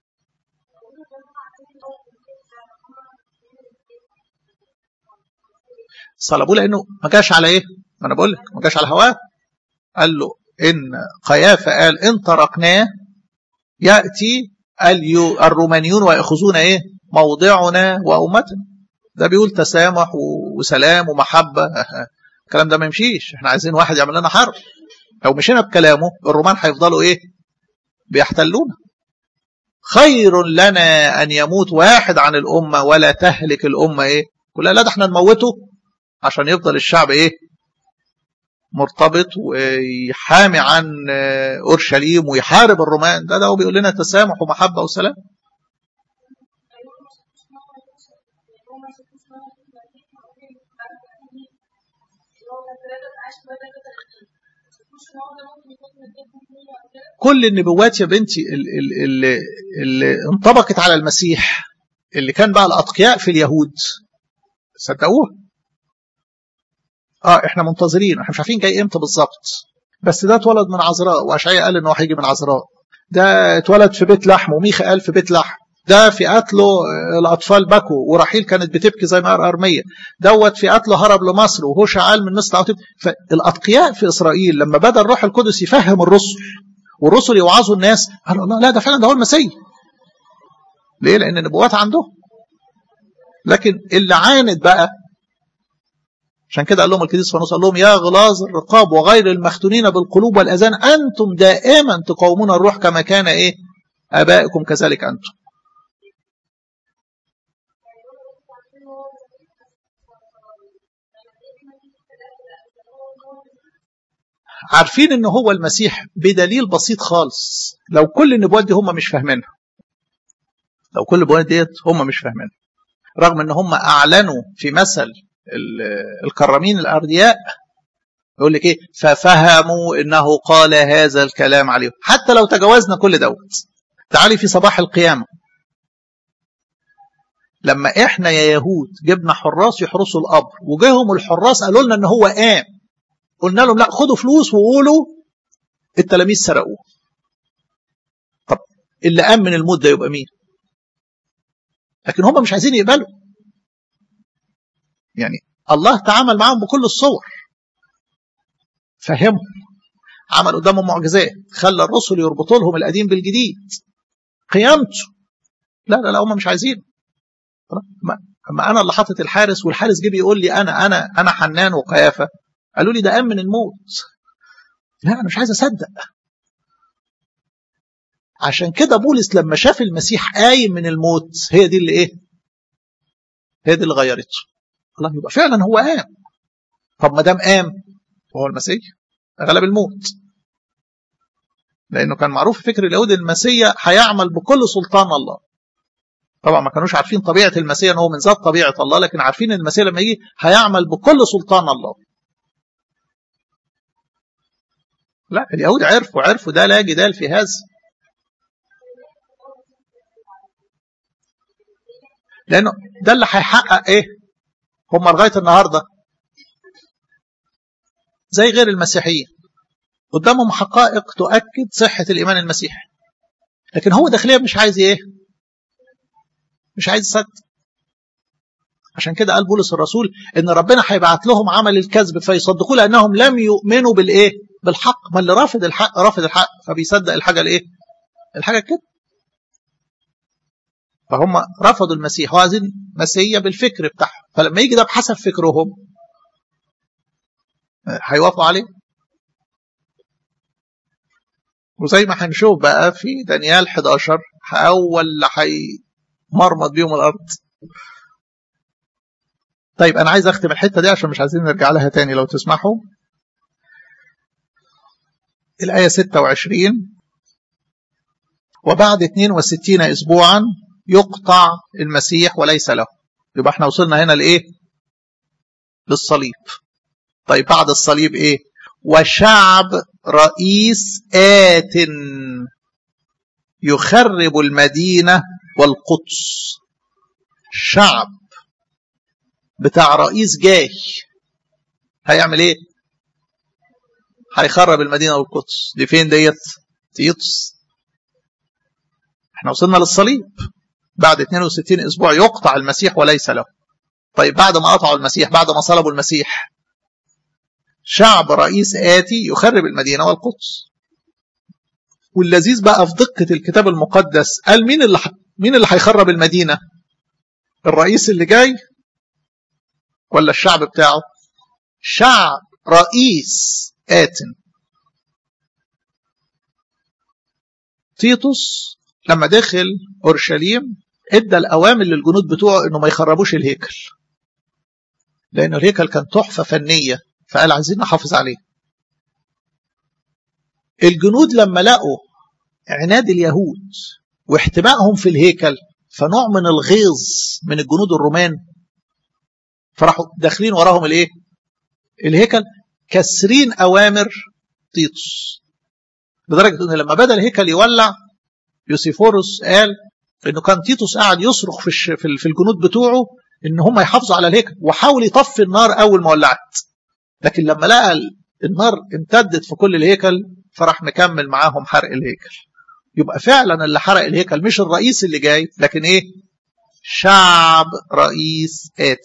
صلبوه لانه ما جاش على ايه؟ ما انا بقول لك ما جاش على هواه قال له ان قيافه قال ان تركناه ياتي الرومانيون وياخذون ايه؟ موضعنا وامتنا ده بيقول تسامح وسلام ومحبه الكلام ده ما يمشيش احنا عايزين واحد يعمل لنا حرب لو مشينا بكلامه الرومان هيفضلوا ايه بيحتلونا خير لنا ان يموت واحد عن الامه ولا تهلك الامه ايه كلها لا ده احنا نموته عشان يفضل الشعب ايه مرتبط ويحامي عن اورشليم ويحارب الرومان ده ده هو بيقول لنا تسامح ومحبه وسلام كل النبوات يا بنتي اللي, اللي, اللي انطبقت على المسيح اللي كان بقى الاتقياء في اليهود صدقوها اه احنا منتظرين احنا مش عارفين جاي امتى بالظبط بس ده اتولد من عذراء واشعياء قال انه هيجي من عذراء ده اتولد في بيت لحم وميخا قال في بيت لحم ده في قتله الاطفال بكوا ورحيل كانت بتبكي زي ما ارميه دوت في قتله هرب لمصر وهوشع قال من مثل عتيب فالاتقياء في اسرائيل لما بدا الروح القدس يفهم الرسل والرسل يوعظوا الناس قالوا الله لا ده فعلا ده هو المسيح ليه لان النبوات عنده لكن اللي عاند بقى عشان كده قال لهم القديس فانوس قال لهم يا غلاظ الرقاب وغير المختونين بالقلوب والاذان انتم دائما تقاومون الروح كما كان ايه ابائكم كذلك انتم عارفين ان هو المسيح بدليل بسيط خالص لو كل النبوات دي هم مش فاهمينها لو كل النبوات ديت هم مش فاهمينها رغم ان هم اعلنوا في مثل الكرامين الاردياء يقول لك ايه ففهموا انه قال هذا الكلام عليهم حتى لو تجاوزنا كل دوت تعالي في صباح القيامه لما احنا يا يهود جبنا حراس يحرسوا القبر وجاهم الحراس قالوا لنا ان هو قام قلنا لهم لا خدوا فلوس وقولوا التلاميذ سرقوه طب اللي قام من الموت ده يبقى مين لكن هم مش عايزين يقبلوا يعني الله تعامل معاهم بكل الصور فهمهم عمل قدامهم معجزات خلى الرسل يربطوا لهم القديم بالجديد قيامته لا لا لا هم مش عايزين اما انا اللي حاطط الحارس والحارس جه بيقول لي انا انا انا حنان وقيافه قالوا لي ده امن الموت لا انا مش عايز اصدق عشان كده بولس لما شاف المسيح قايم من الموت هي دي اللي ايه هي دي اللي غيرته الله يبقى فعلا هو قام طب ما دام قام هو المسيح غلب الموت لانه كان معروف في فكر اليهود المسيح هيعمل بكل سلطان الله طبعا ما كانوش عارفين طبيعه المسيح ان هو من ذات طبيعه الله لكن عارفين ان المسيح لما يجي هيعمل بكل سلطان الله لا اليهود عرفوا عرفوا ده لا جدال في هذا لانه ده اللي هيحقق ايه هم لغايه النهارده زي غير المسيحيين قدامهم حقائق تؤكد صحه الايمان المسيحي لكن هو داخليا مش عايز ايه مش عايز يصدق عشان كده قال بولس الرسول ان ربنا هيبعت لهم عمل الكذب فيصدقوا لانهم لم يؤمنوا بالايه بالحق ما اللي رافض الحق رافض الحق فبيصدق الحاجه الايه الحاجه كده فهم رفضوا المسيح وعايزين مسيحية بالفكر بتاعهم فلما يجي ده بحسب فكرهم هيوافقوا عليه وزي ما هنشوف بقى في دانيال 11 أول اللي هيمرمط بيهم الأرض طيب أنا عايز أختم الحتة دي عشان مش عايزين نرجع لها تاني لو تسمحوا الآية 26 وبعد 62 أسبوعا يقطع المسيح وليس له يبقى احنا وصلنا هنا لايه للصليب طيب بعد الصليب ايه وشعب رئيس آت يخرب المدينة والقدس شعب بتاع رئيس جاي هيعمل ايه هيخرب المدينة والقدس دي فين ديت تيتس احنا وصلنا للصليب بعد 62 اسبوع يقطع المسيح وليس له طيب بعد ما قطعوا المسيح بعد ما صلبوا المسيح شعب رئيس آتي يخرب المدينة والقدس واللذيذ بقى في دقة الكتاب المقدس قال مين اللي ح... مين اللي هيخرب المدينة الرئيس اللي جاي ولا الشعب بتاعه شعب رئيس آت تيتوس لما دخل اورشليم ادى الاوامر للجنود بتوعه انه ما يخربوش الهيكل لان الهيكل كان تحفه فنيه فقال عايزين نحافظ عليه الجنود لما لقوا عناد اليهود واحتبائهم في الهيكل فنوع من الغيظ من الجنود الرومان فراحوا داخلين وراهم الايه الهيكل كسرين اوامر تيتوس لدرجه ان لما بدا الهيكل يولع يوسيفورس قال انه كان تيتوس قاعد يصرخ في في الجنود بتوعه ان هم يحافظوا على الهيكل وحاول يطفي النار اول ما ولعت لكن لما لقى النار امتدت في كل الهيكل فراح مكمل معاهم حرق الهيكل يبقى فعلا اللي حرق الهيكل مش الرئيس اللي جاي لكن ايه شعب رئيس آت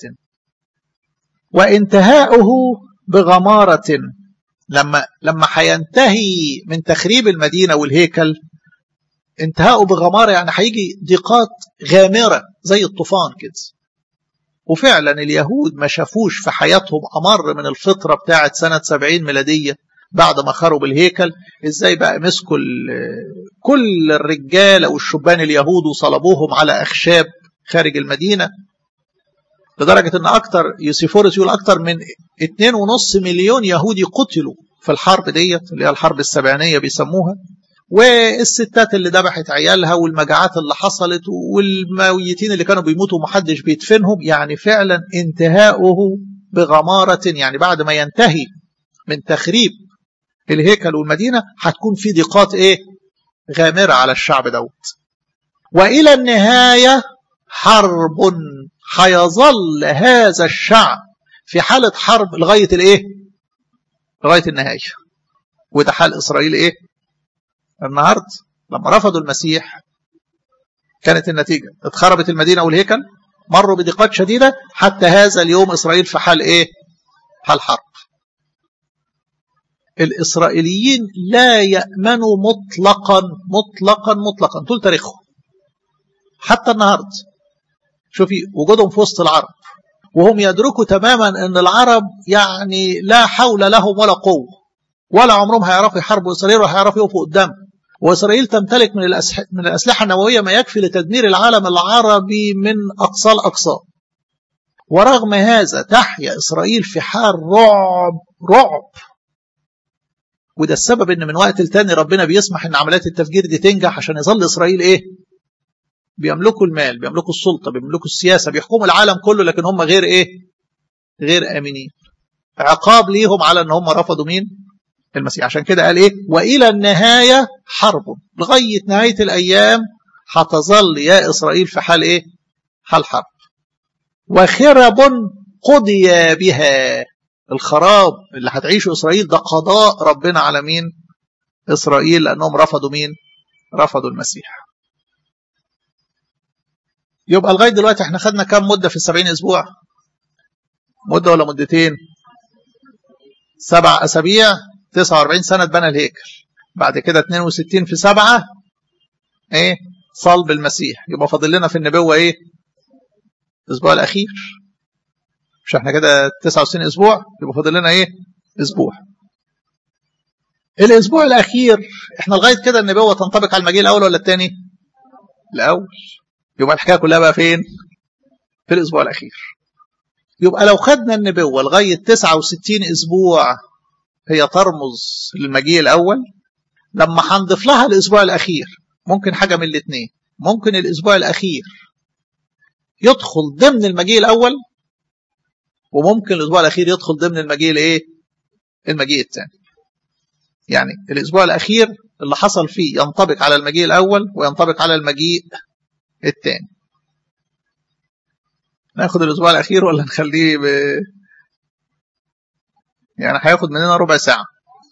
وانتهاؤه بغمارة لما لما هينتهي من تخريب المدينة والهيكل انتهاؤه بغمارة يعني هيجي ضيقات غامرة زي الطوفان كده وفعلا اليهود ما شافوش في حياتهم أمر من الفطرة بتاعة سنة 70 ميلادية بعد ما خربوا الهيكل ازاي بقى مسكوا كل الرجاله والشبان اليهود وصلبوهم على اخشاب خارج المدينه لدرجه ان اكتر يوسيفورس يقول اكتر من 2.5 مليون يهودي قتلوا في الحرب ديت اللي هي الحرب السبعينيه بيسموها والستات اللي ذبحت عيالها والمجاعات اللي حصلت والميتين اللي كانوا بيموتوا ومحدش بيدفنهم يعني فعلا انتهاؤه بغمارة يعني بعد ما ينتهي من تخريب الهيكل والمدينة هتكون في ضيقات ايه غامرة على الشعب دوت وإلى النهاية حرب هيظل هذا الشعب في حالة حرب لغاية الايه لغاية النهاية وده حال إسرائيل ايه النهاردة لما رفضوا المسيح كانت النتيجة اتخربت المدينة والهيكل مروا بضيقات شديدة حتى هذا اليوم إسرائيل في حال إيه حال حرب الإسرائيليين لا يأمنوا مطلقا مطلقا مطلقا طول تاريخهم حتى النهاردة شوفي وجودهم في وسط العرب وهم يدركوا تماما ان العرب يعني لا حول لهم ولا قوه ولا عمرهم هيعرفوا يحاربوا اسرائيل ولا هيعرفوا يقفوا قدام واسرائيل تمتلك من الأسح... من الاسلحه النوويه ما يكفي لتدمير العالم العربي من اقصى الاقصى ورغم هذا تحيا اسرائيل في حال رعب رعب وده السبب ان من وقت لتاني ربنا بيسمح ان عمليات التفجير دي تنجح عشان يظل اسرائيل ايه بيملكوا المال بيملكوا السلطه بيملكوا السياسه بيحكموا العالم كله لكن هم غير ايه غير امنين عقاب ليهم على ان هم رفضوا مين المسيح عشان كده قال ايه والى النهايه حرب لغايه نهايه الايام هتظل يا اسرائيل في حال ايه حال حرب وخرب قضي بها الخراب اللي هتعيشه اسرائيل ده قضاء ربنا على مين اسرائيل لانهم رفضوا مين رفضوا المسيح يبقى لغايه دلوقتي احنا خدنا كام مده في السبعين اسبوع مده ولا مدتين سبع اسابيع 49 سنه اتبنى الهيكل بعد كده 62 في سبعة ايه صلب المسيح يبقى فاضل لنا في النبوه ايه الاسبوع الاخير مش احنا كده 69 اسبوع يبقى فاضل لنا ايه اسبوع الاسبوع الاخير احنا لغايه كده النبوه تنطبق على المجيء الاول ولا الثاني الاول يبقى الحكايه كلها بقى فين في الاسبوع الاخير يبقى لو خدنا النبوه لغايه 69 اسبوع هي ترمز للمجيء الاول لما هنضيف لها الاسبوع الاخير ممكن حاجه من الاثنين ممكن الاسبوع الاخير يدخل ضمن المجيء الاول وممكن الاسبوع الاخير يدخل ضمن المجيء الايه المجيء الثاني يعني الاسبوع الاخير اللي حصل فيه ينطبق على المجيء الاول وينطبق على المجيء الثاني ناخد الاسبوع الاخير ولا نخليه ب... يعني هياخد مننا ربع ساعه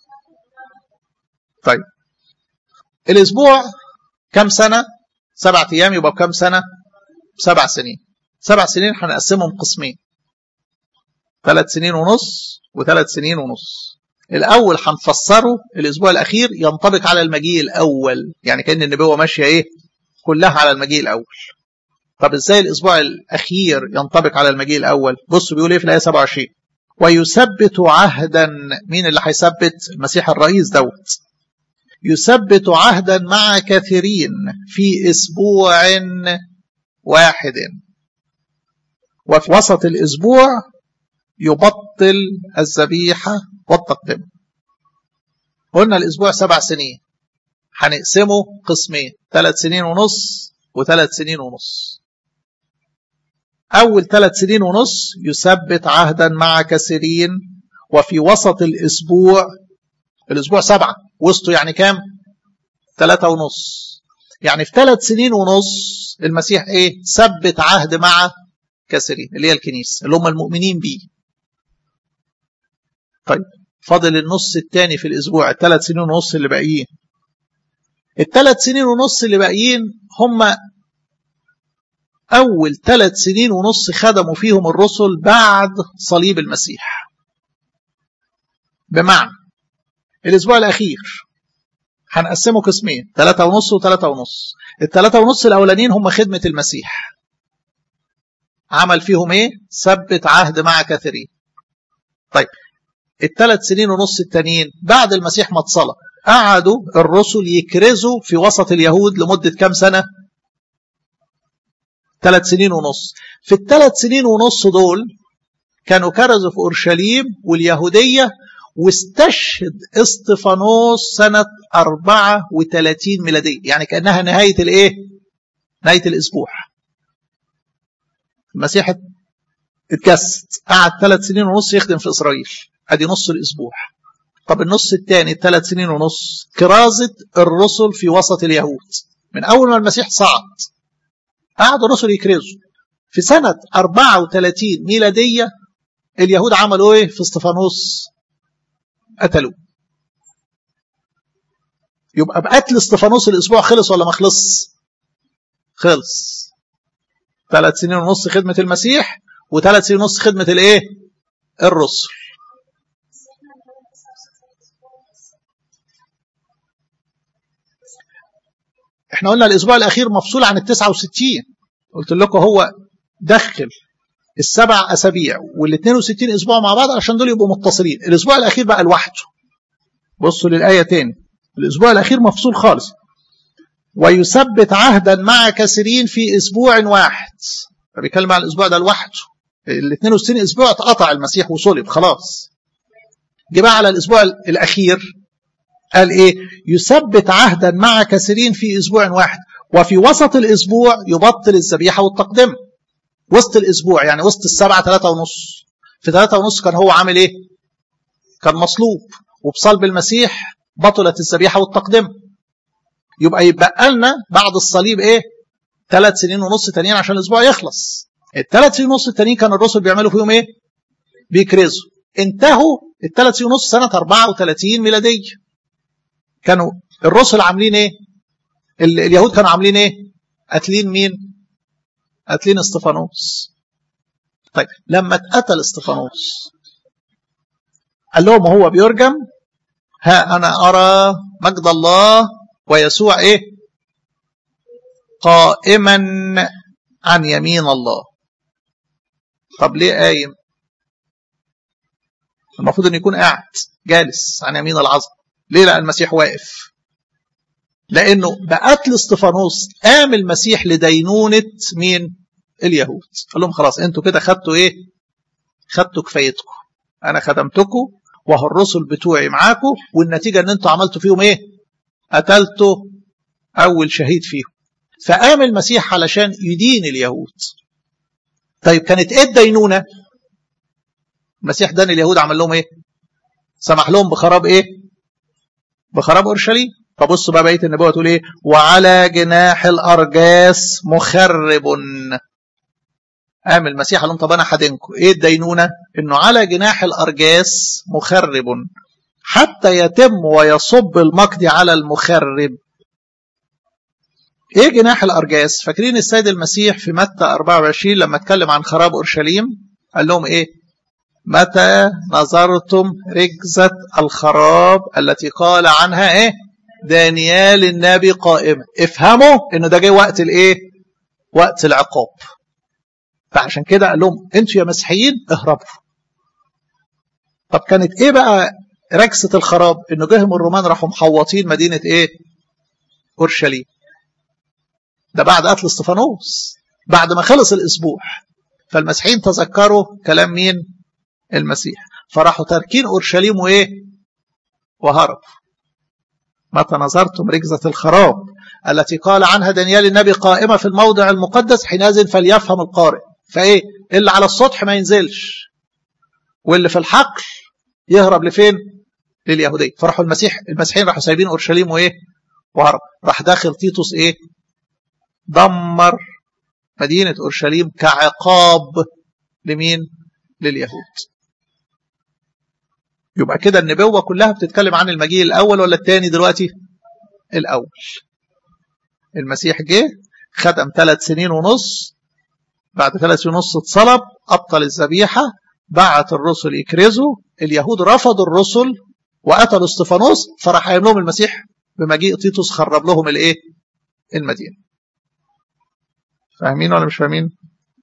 طيب الاسبوع كم سنه سبعة ايام يبقى بكم سنه سبع سنين سبع سنين هنقسمهم قسمين ثلاث سنين ونص وثلاث سنين ونص الاول هنفسره الاسبوع الاخير ينطبق على المجيء الاول يعني كان النبوه ماشيه ايه كلها على المجيء الاول طب ازاي الاسبوع الاخير ينطبق على المجيء الاول بص بيقول ايه في الايه 27 ويثبت عهدا مين اللي هيثبت المسيح الرئيس دوت يثبت عهدا مع كثيرين في اسبوع واحد وفي وسط الاسبوع يبطل الذبيحه والتقدمه قلنا الاسبوع سبع سنين هنقسمه قسمين ثلاث سنين ونص وثلاث سنين ونص أول ثلاث سنين ونص يثبت عهدا مع كثيرين وفي وسط الأسبوع الأسبوع سبعة وسطه يعني كام؟ ثلاثة ونص يعني في ثلاث سنين ونص المسيح إيه؟ ثبت عهد مع كثيرين اللي هي الكنيسة اللي هم المؤمنين بيه طيب فاضل النص الثاني في الأسبوع الثلاث سنين ونص اللي باقيين الثلاث سنين ونص اللي باقيين هم أول ثلاث سنين ونص خدموا فيهم الرسل بعد صليب المسيح بمعنى الأسبوع الأخير هنقسمه قسمين ثلاثة ونص وثلاثة ونص الثلاثة ونص الأولانيين هم خدمة المسيح عمل فيهم ايه ثبت عهد مع كثيرين طيب الثلاث سنين ونص التانيين بعد المسيح ما اتصلى قعدوا الرسل يكرزوا في وسط اليهود لمدة كام سنة ثلاث سنين ونص في الثلاث سنين ونص دول كانوا كرزوا في أورشليم واليهودية واستشهد اسطفانوس سنة 34 ميلادية يعني كأنها نهاية الايه نهاية الأسبوع المسيح اتجسد قعد ثلاث سنين ونص يخدم في إسرائيل ادي نص الأسبوع طب النص الثاني الثلاث سنين ونص كرازة الرسل في وسط اليهود من أول ما المسيح صعد قعدوا الرسل يكرزوا في سنة 34 ميلادية اليهود عملوا ايه في استفانوس قتلوه يبقى بقتل استفانوس الاسبوع خلص ولا ما خلص خلص ثلاث سنين ونص خدمة المسيح وثلاث سنين ونص خدمة الايه الرسل احنا قلنا الاسبوع الاخير مفصول عن ال 69 قلت لكم هو دخل السبع اسابيع وال 62 اسبوع مع بعض عشان دول يبقوا متصلين الاسبوع الاخير بقى لوحده بصوا للايه تاني الاسبوع الاخير مفصول خالص ويثبت عهدا مع كثيرين في اسبوع واحد فبيتكلم عن الاسبوع ده لوحده ال 62 اسبوع اتقطع المسيح وصلب خلاص جه بقى على الاسبوع الاخير قال ايه يثبت عهدا مع كثيرين في اسبوع واحد وفي وسط الاسبوع يبطل الذبيحه والتقدمه وسط الاسبوع يعني وسط السبعه ثلاثة ونص في ثلاثة ونص كان هو عامل ايه كان مصلوب وبصلب المسيح بطلت الذبيحه والتقدمه يبقى يبقى لنا بعد الصليب ايه ثلاث سنين ونص تانيين عشان الاسبوع يخلص الثلاث سنين ونص التانيين كان الرسل بيعملوا فيهم ايه بيكرزوا انتهوا الثلاث سنين ونص سنه 34 ميلاديه كانوا الرسل عاملين ايه اليهود كانوا عاملين ايه قاتلين مين قاتلين استفانوس طيب لما اتقتل استفانوس قال لهم هو بيرجم ها انا ارى مجد الله ويسوع ايه قائما عن يمين الله طب ليه قايم المفروض ان يكون قاعد جالس عن يمين العظم ليه لا المسيح واقف لانه بقتل استفانوس قام المسيح لدينونه مين اليهود قال لهم خلاص انتوا كده خدتوا ايه خدتوا كفايتكم انا خدمتكم وهو الرسل بتوعي معاكم والنتيجه ان انتوا عملتوا فيهم ايه قتلتوا اول شهيد فيهم فقام المسيح علشان يدين اليهود طيب كانت ايه الدينونه المسيح دان اليهود عمل لهم ايه سمح لهم بخراب ايه بخراب اورشليم فبصوا بقى بقيه النبوه تقول ايه وعلى جناح الارجاس مخرب قام المسيح قال لهم طب انا هدينكم ايه الدينونه انه على جناح الارجاس مخرب حتى يتم ويصب المقضي على المخرب ايه جناح الارجاس فاكرين السيد المسيح في متى 24 لما اتكلم عن خراب اورشليم قال لهم ايه متى نظرتم رجزة الخراب التي قال عنها ايه دانيال النبي قائمة افهموا انه ده جاي وقت الايه وقت العقاب فعشان كده قال لهم انتوا يا مسيحيين اهربوا طب كانت ايه بقى ركسة الخراب انه جهم الرومان راحوا محوطين مدينة ايه اورشليم ده بعد قتل استفانوس بعد ما خلص الاسبوع فالمسيحيين تذكروا كلام مين المسيح فراحوا تاركين اورشليم وايه وهربوا متى نظرتم ركزة الخراب التي قال عنها دانيال النبي قائمة في الموضع المقدس حينئذ فليفهم القارئ فايه اللي على السطح ما ينزلش واللي في الحقل يهرب لفين لليهودية فراحوا المسيح المسيحيين راحوا سايبين اورشليم وايه وهرب راح داخل تيتوس ايه دمر مدينة اورشليم كعقاب لمين لليهود يبقى كده النبوة كلها بتتكلم عن المجيء الأول ولا الثاني دلوقتي الأول المسيح جه خدم ثلاث سنين ونص بعد ثلاث سنين ونص اتصلب أبطل الذبيحة بعت الرسل يكرزوا اليهود رفضوا الرسل وقتلوا استفانوس فراح قايم لهم المسيح بمجيء تيتوس خرب لهم الايه المدينه فاهمين ولا مش فاهمين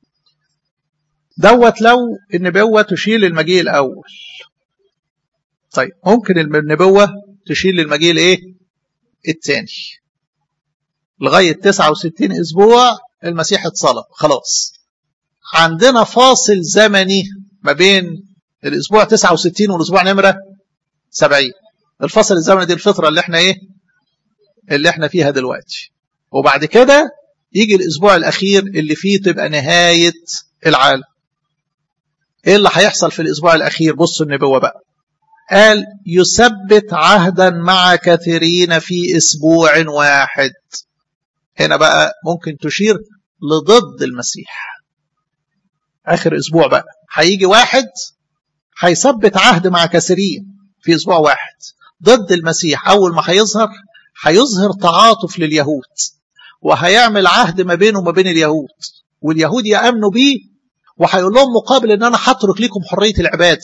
دوت لو النبوة تشير للمجيء الأول طيب ممكن النبوة تشير للمجيء الايه الثاني لغاية 69 أسبوع المسيح اتصلب خلاص عندنا فاصل زمني ما بين الأسبوع 69 والأسبوع نمرة 70 الفاصل الزمني دي الفترة اللي احنا ايه اللي احنا فيها دلوقتي وبعد كده يجي الأسبوع الأخير اللي فيه تبقى نهاية العالم ايه اللي هيحصل في الأسبوع الأخير بصوا النبوة بقى قال يثبت عهدا مع كثيرين في أسبوع واحد هنا بقى ممكن تشير لضد المسيح آخر أسبوع بقى هيجي واحد هيثبت عهد مع كثيرين في أسبوع واحد ضد المسيح أول ما هيظهر هيظهر تعاطف لليهود وهيعمل عهد ما بينه وما بين اليهود واليهود يأمنوا بيه وهيقول لهم مقابل ان انا هترك لكم حريه العباده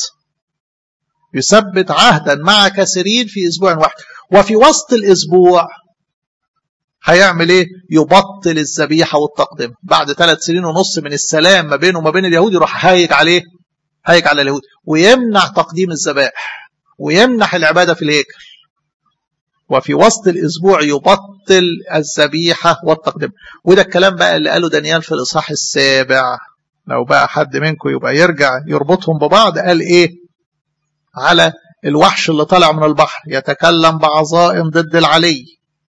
يثبت عهدا مع كثيرين في اسبوع واحد وفي وسط الاسبوع هيعمل ايه يبطل الذبيحه والتقدمه بعد ثلاث سنين ونص من السلام ما بينه وما بين اليهود يروح هايج عليه هايج على اليهود ويمنع تقديم الذبائح ويمنح العباده في الهيكل وفي وسط الاسبوع يبطل الذبيحه والتقدمه وده الكلام بقى اللي قاله دانيال في الاصحاح السابع لو بقى حد منكم يبقى يرجع يربطهم ببعض قال ايه على الوحش اللي طالع من البحر يتكلم بعظائم ضد العلي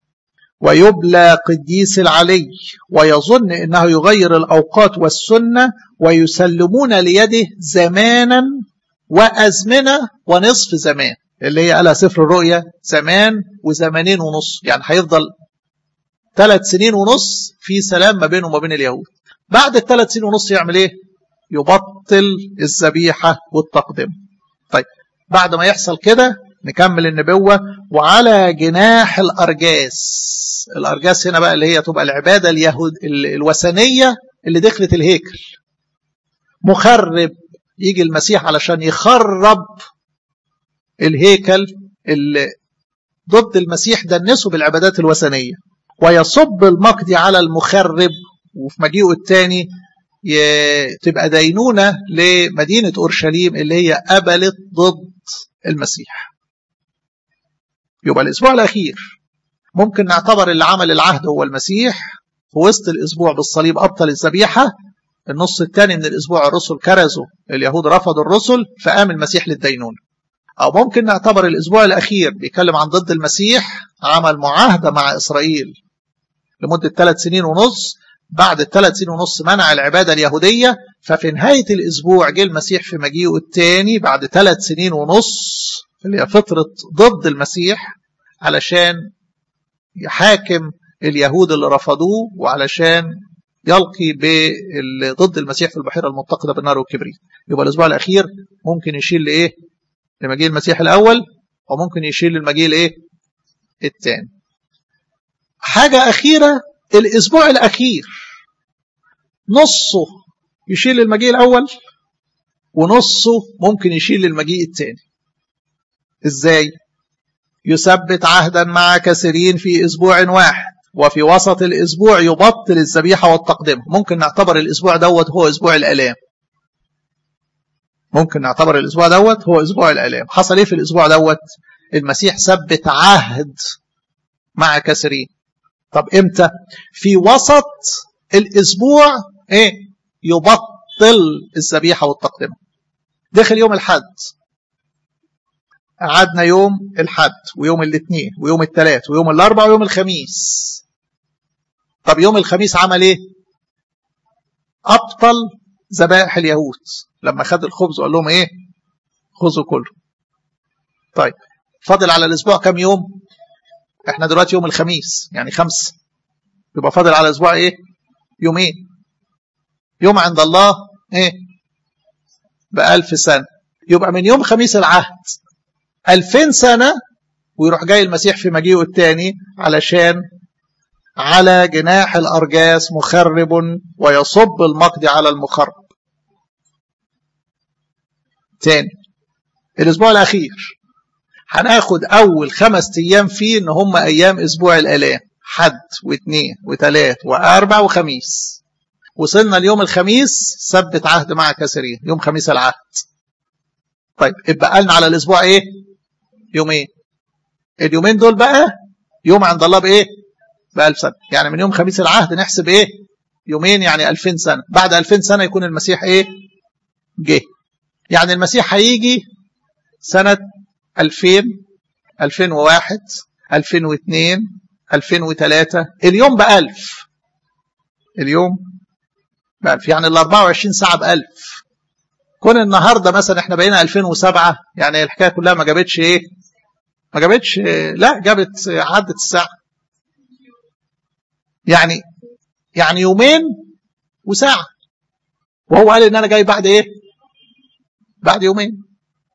ويبلى قديس العلي ويظن انه يغير الاوقات والسنه ويسلمون ليده زمانا وازمنه ونصف زمان اللي هي قالها سفر الرؤيا زمان وزمانين ونص يعني هيفضل ثلاث سنين ونص في سلام ما بينه وما بين اليهود بعد الثلاث سنين ونص يعمل ايه يبطل الذبيحه والتقدمه طيب بعد ما يحصل كده نكمل النبوة وعلى جناح الأرجاس الأرجاس هنا بقى اللي هي تبقى العبادة اليهود الوثنية اللي دخلت الهيكل مخرب يجي المسيح علشان يخرب الهيكل اللي ضد المسيح دنسه بالعبادات الوثنية ويصب المقضي على المخرب وفي مجيئه الثاني تبقى دينونة لمدينة أورشليم اللي هي قبلت ضد المسيح يبقى الأسبوع الأخير ممكن نعتبر اللي عمل العهد هو المسيح في وسط الأسبوع بالصليب أبطل الذبيحة النص الثاني من الأسبوع الرسل كرزوا اليهود رفضوا الرسل فقام المسيح للدينونة أو ممكن نعتبر الأسبوع الأخير بيتكلم عن ضد المسيح عمل معاهدة مع إسرائيل لمدة ثلاث سنين ونص بعد الثلاث سنين ونص منع العبادة اليهودية ففي نهاية الأسبوع جه المسيح في مجيئه الثاني بعد ثلاث سنين ونص اللي هي فترة ضد المسيح علشان يحاكم اليهود اللي رفضوه وعلشان يلقي ضد المسيح في البحيرة المتقدة بالنار والكبريت يبقى الأسبوع الأخير ممكن يشيل لإيه؟ لمجيء المسيح الأول وممكن يشيل للمجيء الإيه؟ الثاني حاجة أخيرة الأسبوع الأخير نصه يشيل المجيء الأول ونصه ممكن يشيل المجيء الثاني إزاي؟ يثبت عهدا مع كثيرين في أسبوع واحد وفي وسط الأسبوع يبطل الذبيحة والتقدمة ممكن نعتبر الأسبوع دوت هو أسبوع الآلام ممكن نعتبر الأسبوع دوت هو أسبوع الآلام حصل إيه في الأسبوع دوت المسيح ثبت عهد مع كثيرين طب إمتى في وسط الأسبوع إيه يبطل الذبيحة والتقدمة دخل يوم الحد قعدنا يوم الحد ويوم الاثنين ويوم الثلاث ويوم الاربع ويوم الخميس طب يوم الخميس عمل ايه ابطل ذبائح اليهود لما خد الخبز وقال لهم ايه خذوا كله طيب فاضل على الاسبوع كام يوم احنا دلوقتي يوم الخميس يعني خمسة يبقى فاضل على الاسبوع ايه يومين يوم عند الله ايه بألف سنة يبقى من يوم خميس العهد ألفين سنة ويروح جاي المسيح في مجيئه الثاني علشان على جناح الأرجاس مخرب ويصب المقضي على المخرب تاني الأسبوع الأخير هناخد أول خمس أيام فيه إن هم أيام أسبوع الآلام حد واثنين وثلاث وأربع وخميس وصلنا اليوم الخميس ثبت عهد مع كثيرين يوم خميس العهد طيب اتبقى لنا على الأسبوع إيه يومين اليومين دول بقى يوم عند الله بايه بألف سنة يعني من يوم خميس العهد نحسب ايه يومين يعني ألفين سنة بعد ألفين سنة يكون المسيح ايه جه يعني المسيح هيجي سنة ألفين ألفين وواحد ألفين واثنين ألفين وثلاثة اليوم بألف اليوم بألف يعني ال 24 ساعة بألف كون النهارده مثلا احنا بقينا 2007 يعني الحكايه كلها ما جابتش ايه ما جابتش لا جابت عدت الساعه يعني يعني يومين وساعه وهو قال ان انا جاي بعد ايه بعد يومين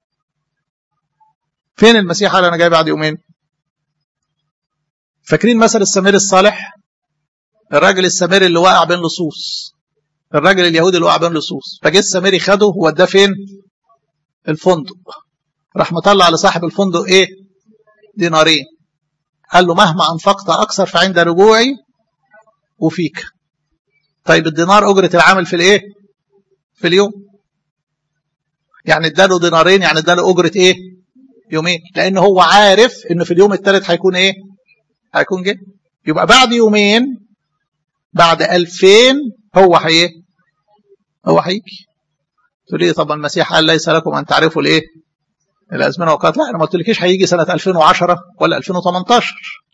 فين المسيح قال انا جاي بعد يومين فاكرين مثل السمير الصالح الراجل السامري اللي وقع بين لصوص الراجل اليهودي اللي وقع بين لصوص فجه السامري خده ووداه فين الفندق راح مطلع لصاحب الفندق ايه دينارين قال له مهما انفقت اكثر فعند رجوعي وفيك طيب الدينار اجره العامل في الايه في اليوم يعني اداله دينارين يعني اداله اجره ايه يومين لان هو عارف ان في اليوم الثالث هيكون ايه هيكون جه يبقى بعد يومين بعد 2000 هو هي هو هيجي تقول لي طب المسيح قال ليس لكم ان تعرفوا الايه الازمنه وقالت لا انا ما قلتلكيش هيجي سنه 2010 ولا 2018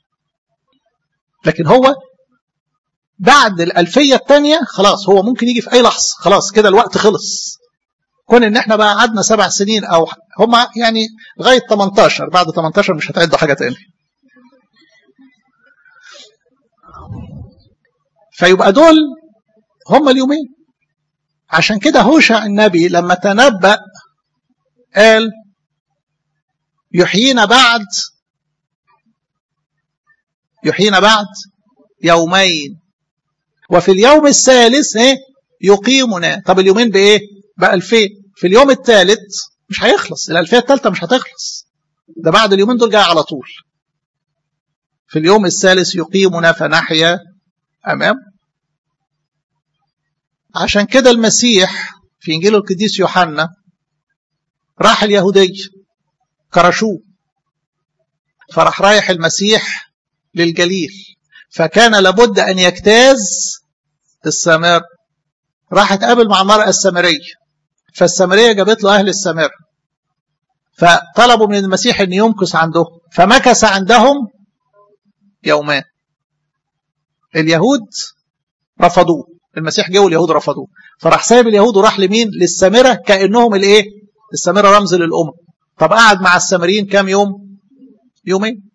لكن هو بعد الألفية الثانية خلاص هو ممكن يجي في أي لحظة خلاص كده الوقت خلص كون إن إحنا بقى قعدنا سبع سنين أو هم يعني لغاية 18 بعد 18 مش هتعدوا حاجة تاني فيبقى دول هم اليومين عشان كده هوشع النبي لما تنبأ قال يحيينا بعد يحيينا بعد يومين وفي اليوم الثالث ايه يقيمنا طب اليومين بايه بألفين في اليوم الثالث مش هيخلص الألفية الثالثة مش هتخلص ده بعد اليومين دول جاي على طول في اليوم الثالث يقيمنا فنحيا أمام عشان كده المسيح في إنجيل القديس يوحنا راح اليهودية كرشوه فراح رايح المسيح للجليل فكان لابد أن يجتاز السامر راح اتقابل مع المرأة السامرية فالسامرية جابت له أهل السامرة فطلبوا من المسيح أن يمكث عندهم فمكث عندهم يومان اليهود رفضوه المسيح جه واليهود رفضوه فراح سايب اليهود وراح لمين للسامرة كأنهم الايه السامرة رمز للأمم طب قعد مع السامريين كام يوم يومين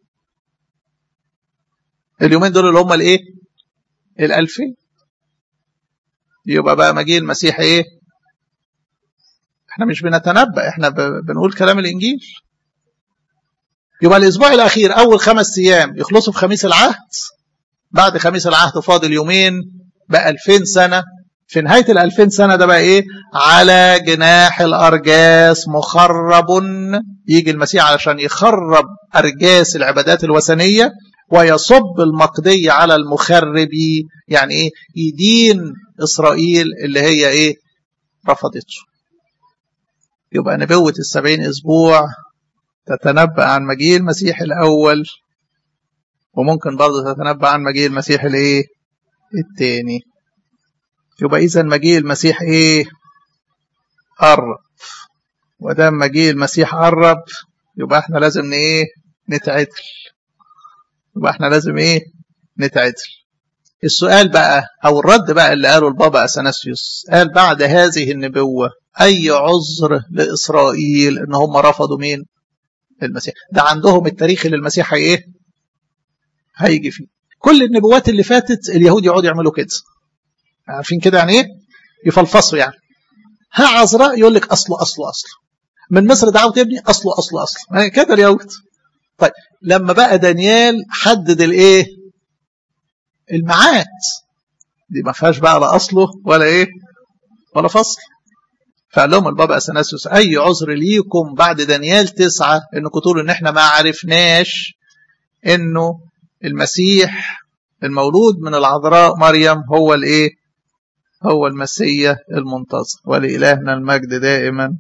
اليومين دول اللي هم الايه الألفين يبقى بقى مجيء المسيح ايه احنا مش بنتنبأ احنا بنقول كلام الانجيل يبقى الاسبوع الاخير اول خمس ايام يخلصوا في خميس العهد بعد خميس العهد فاضل يومين بقى 2000 سنه في نهايه ال 2000 سنه ده بقى ايه على جناح الارجاس مخرب يجي المسيح علشان يخرب ارجاس العبادات الوثنيه ويصب المقضية على المخرب يعني ايه يدين اسرائيل اللي هي ايه رفضته يبقى نبوة السبعين اسبوع تتنبأ عن مجيء المسيح الاول وممكن برضه تتنبأ عن مجيء المسيح الايه التاني يبقى اذا مجيء المسيح ايه قرب ودام مجيء المسيح قرب يبقى احنا لازم ايه نتعدل يبقى احنا لازم ايه نتعدل السؤال بقى او الرد بقى اللي قاله البابا اثناسيوس قال بعد هذه النبوه اي عذر لاسرائيل ان هم رفضوا مين المسيح ده عندهم التاريخ اللي المسيح هي ايه هيجي فيه كل النبوات اللي فاتت اليهود يقعدوا يعملوا كده عارفين كده يعني ايه يفلفصوا يعني ها عذراء يقول لك اصله اصله اصله من مصر دعوت ابني اصله اصله اصله كده اليهود طيب لما بقى دانيال حدد الايه الميعاد دي ما فيهاش بقى لا اصله ولا ايه ولا فصل فقال لهم البابا اثناسيوس اي عذر ليكم بعد دانيال تسعة انكم تقولوا ان احنا ما عرفناش انه المسيح المولود من العذراء مريم هو الايه هو المسيح المنتظر ولإلهنا المجد دائما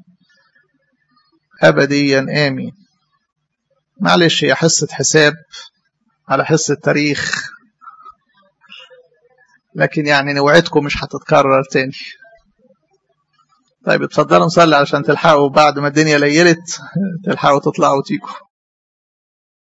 أبديا آمين معلش هي حصة حساب على حصة تاريخ لكن يعني نوعدكم مش هتتكرر تاني طيب اتفضلوا نصلي علشان تلحقوا بعد ما الدنيا ليلت تلحقوا تطلعوا وتيجوا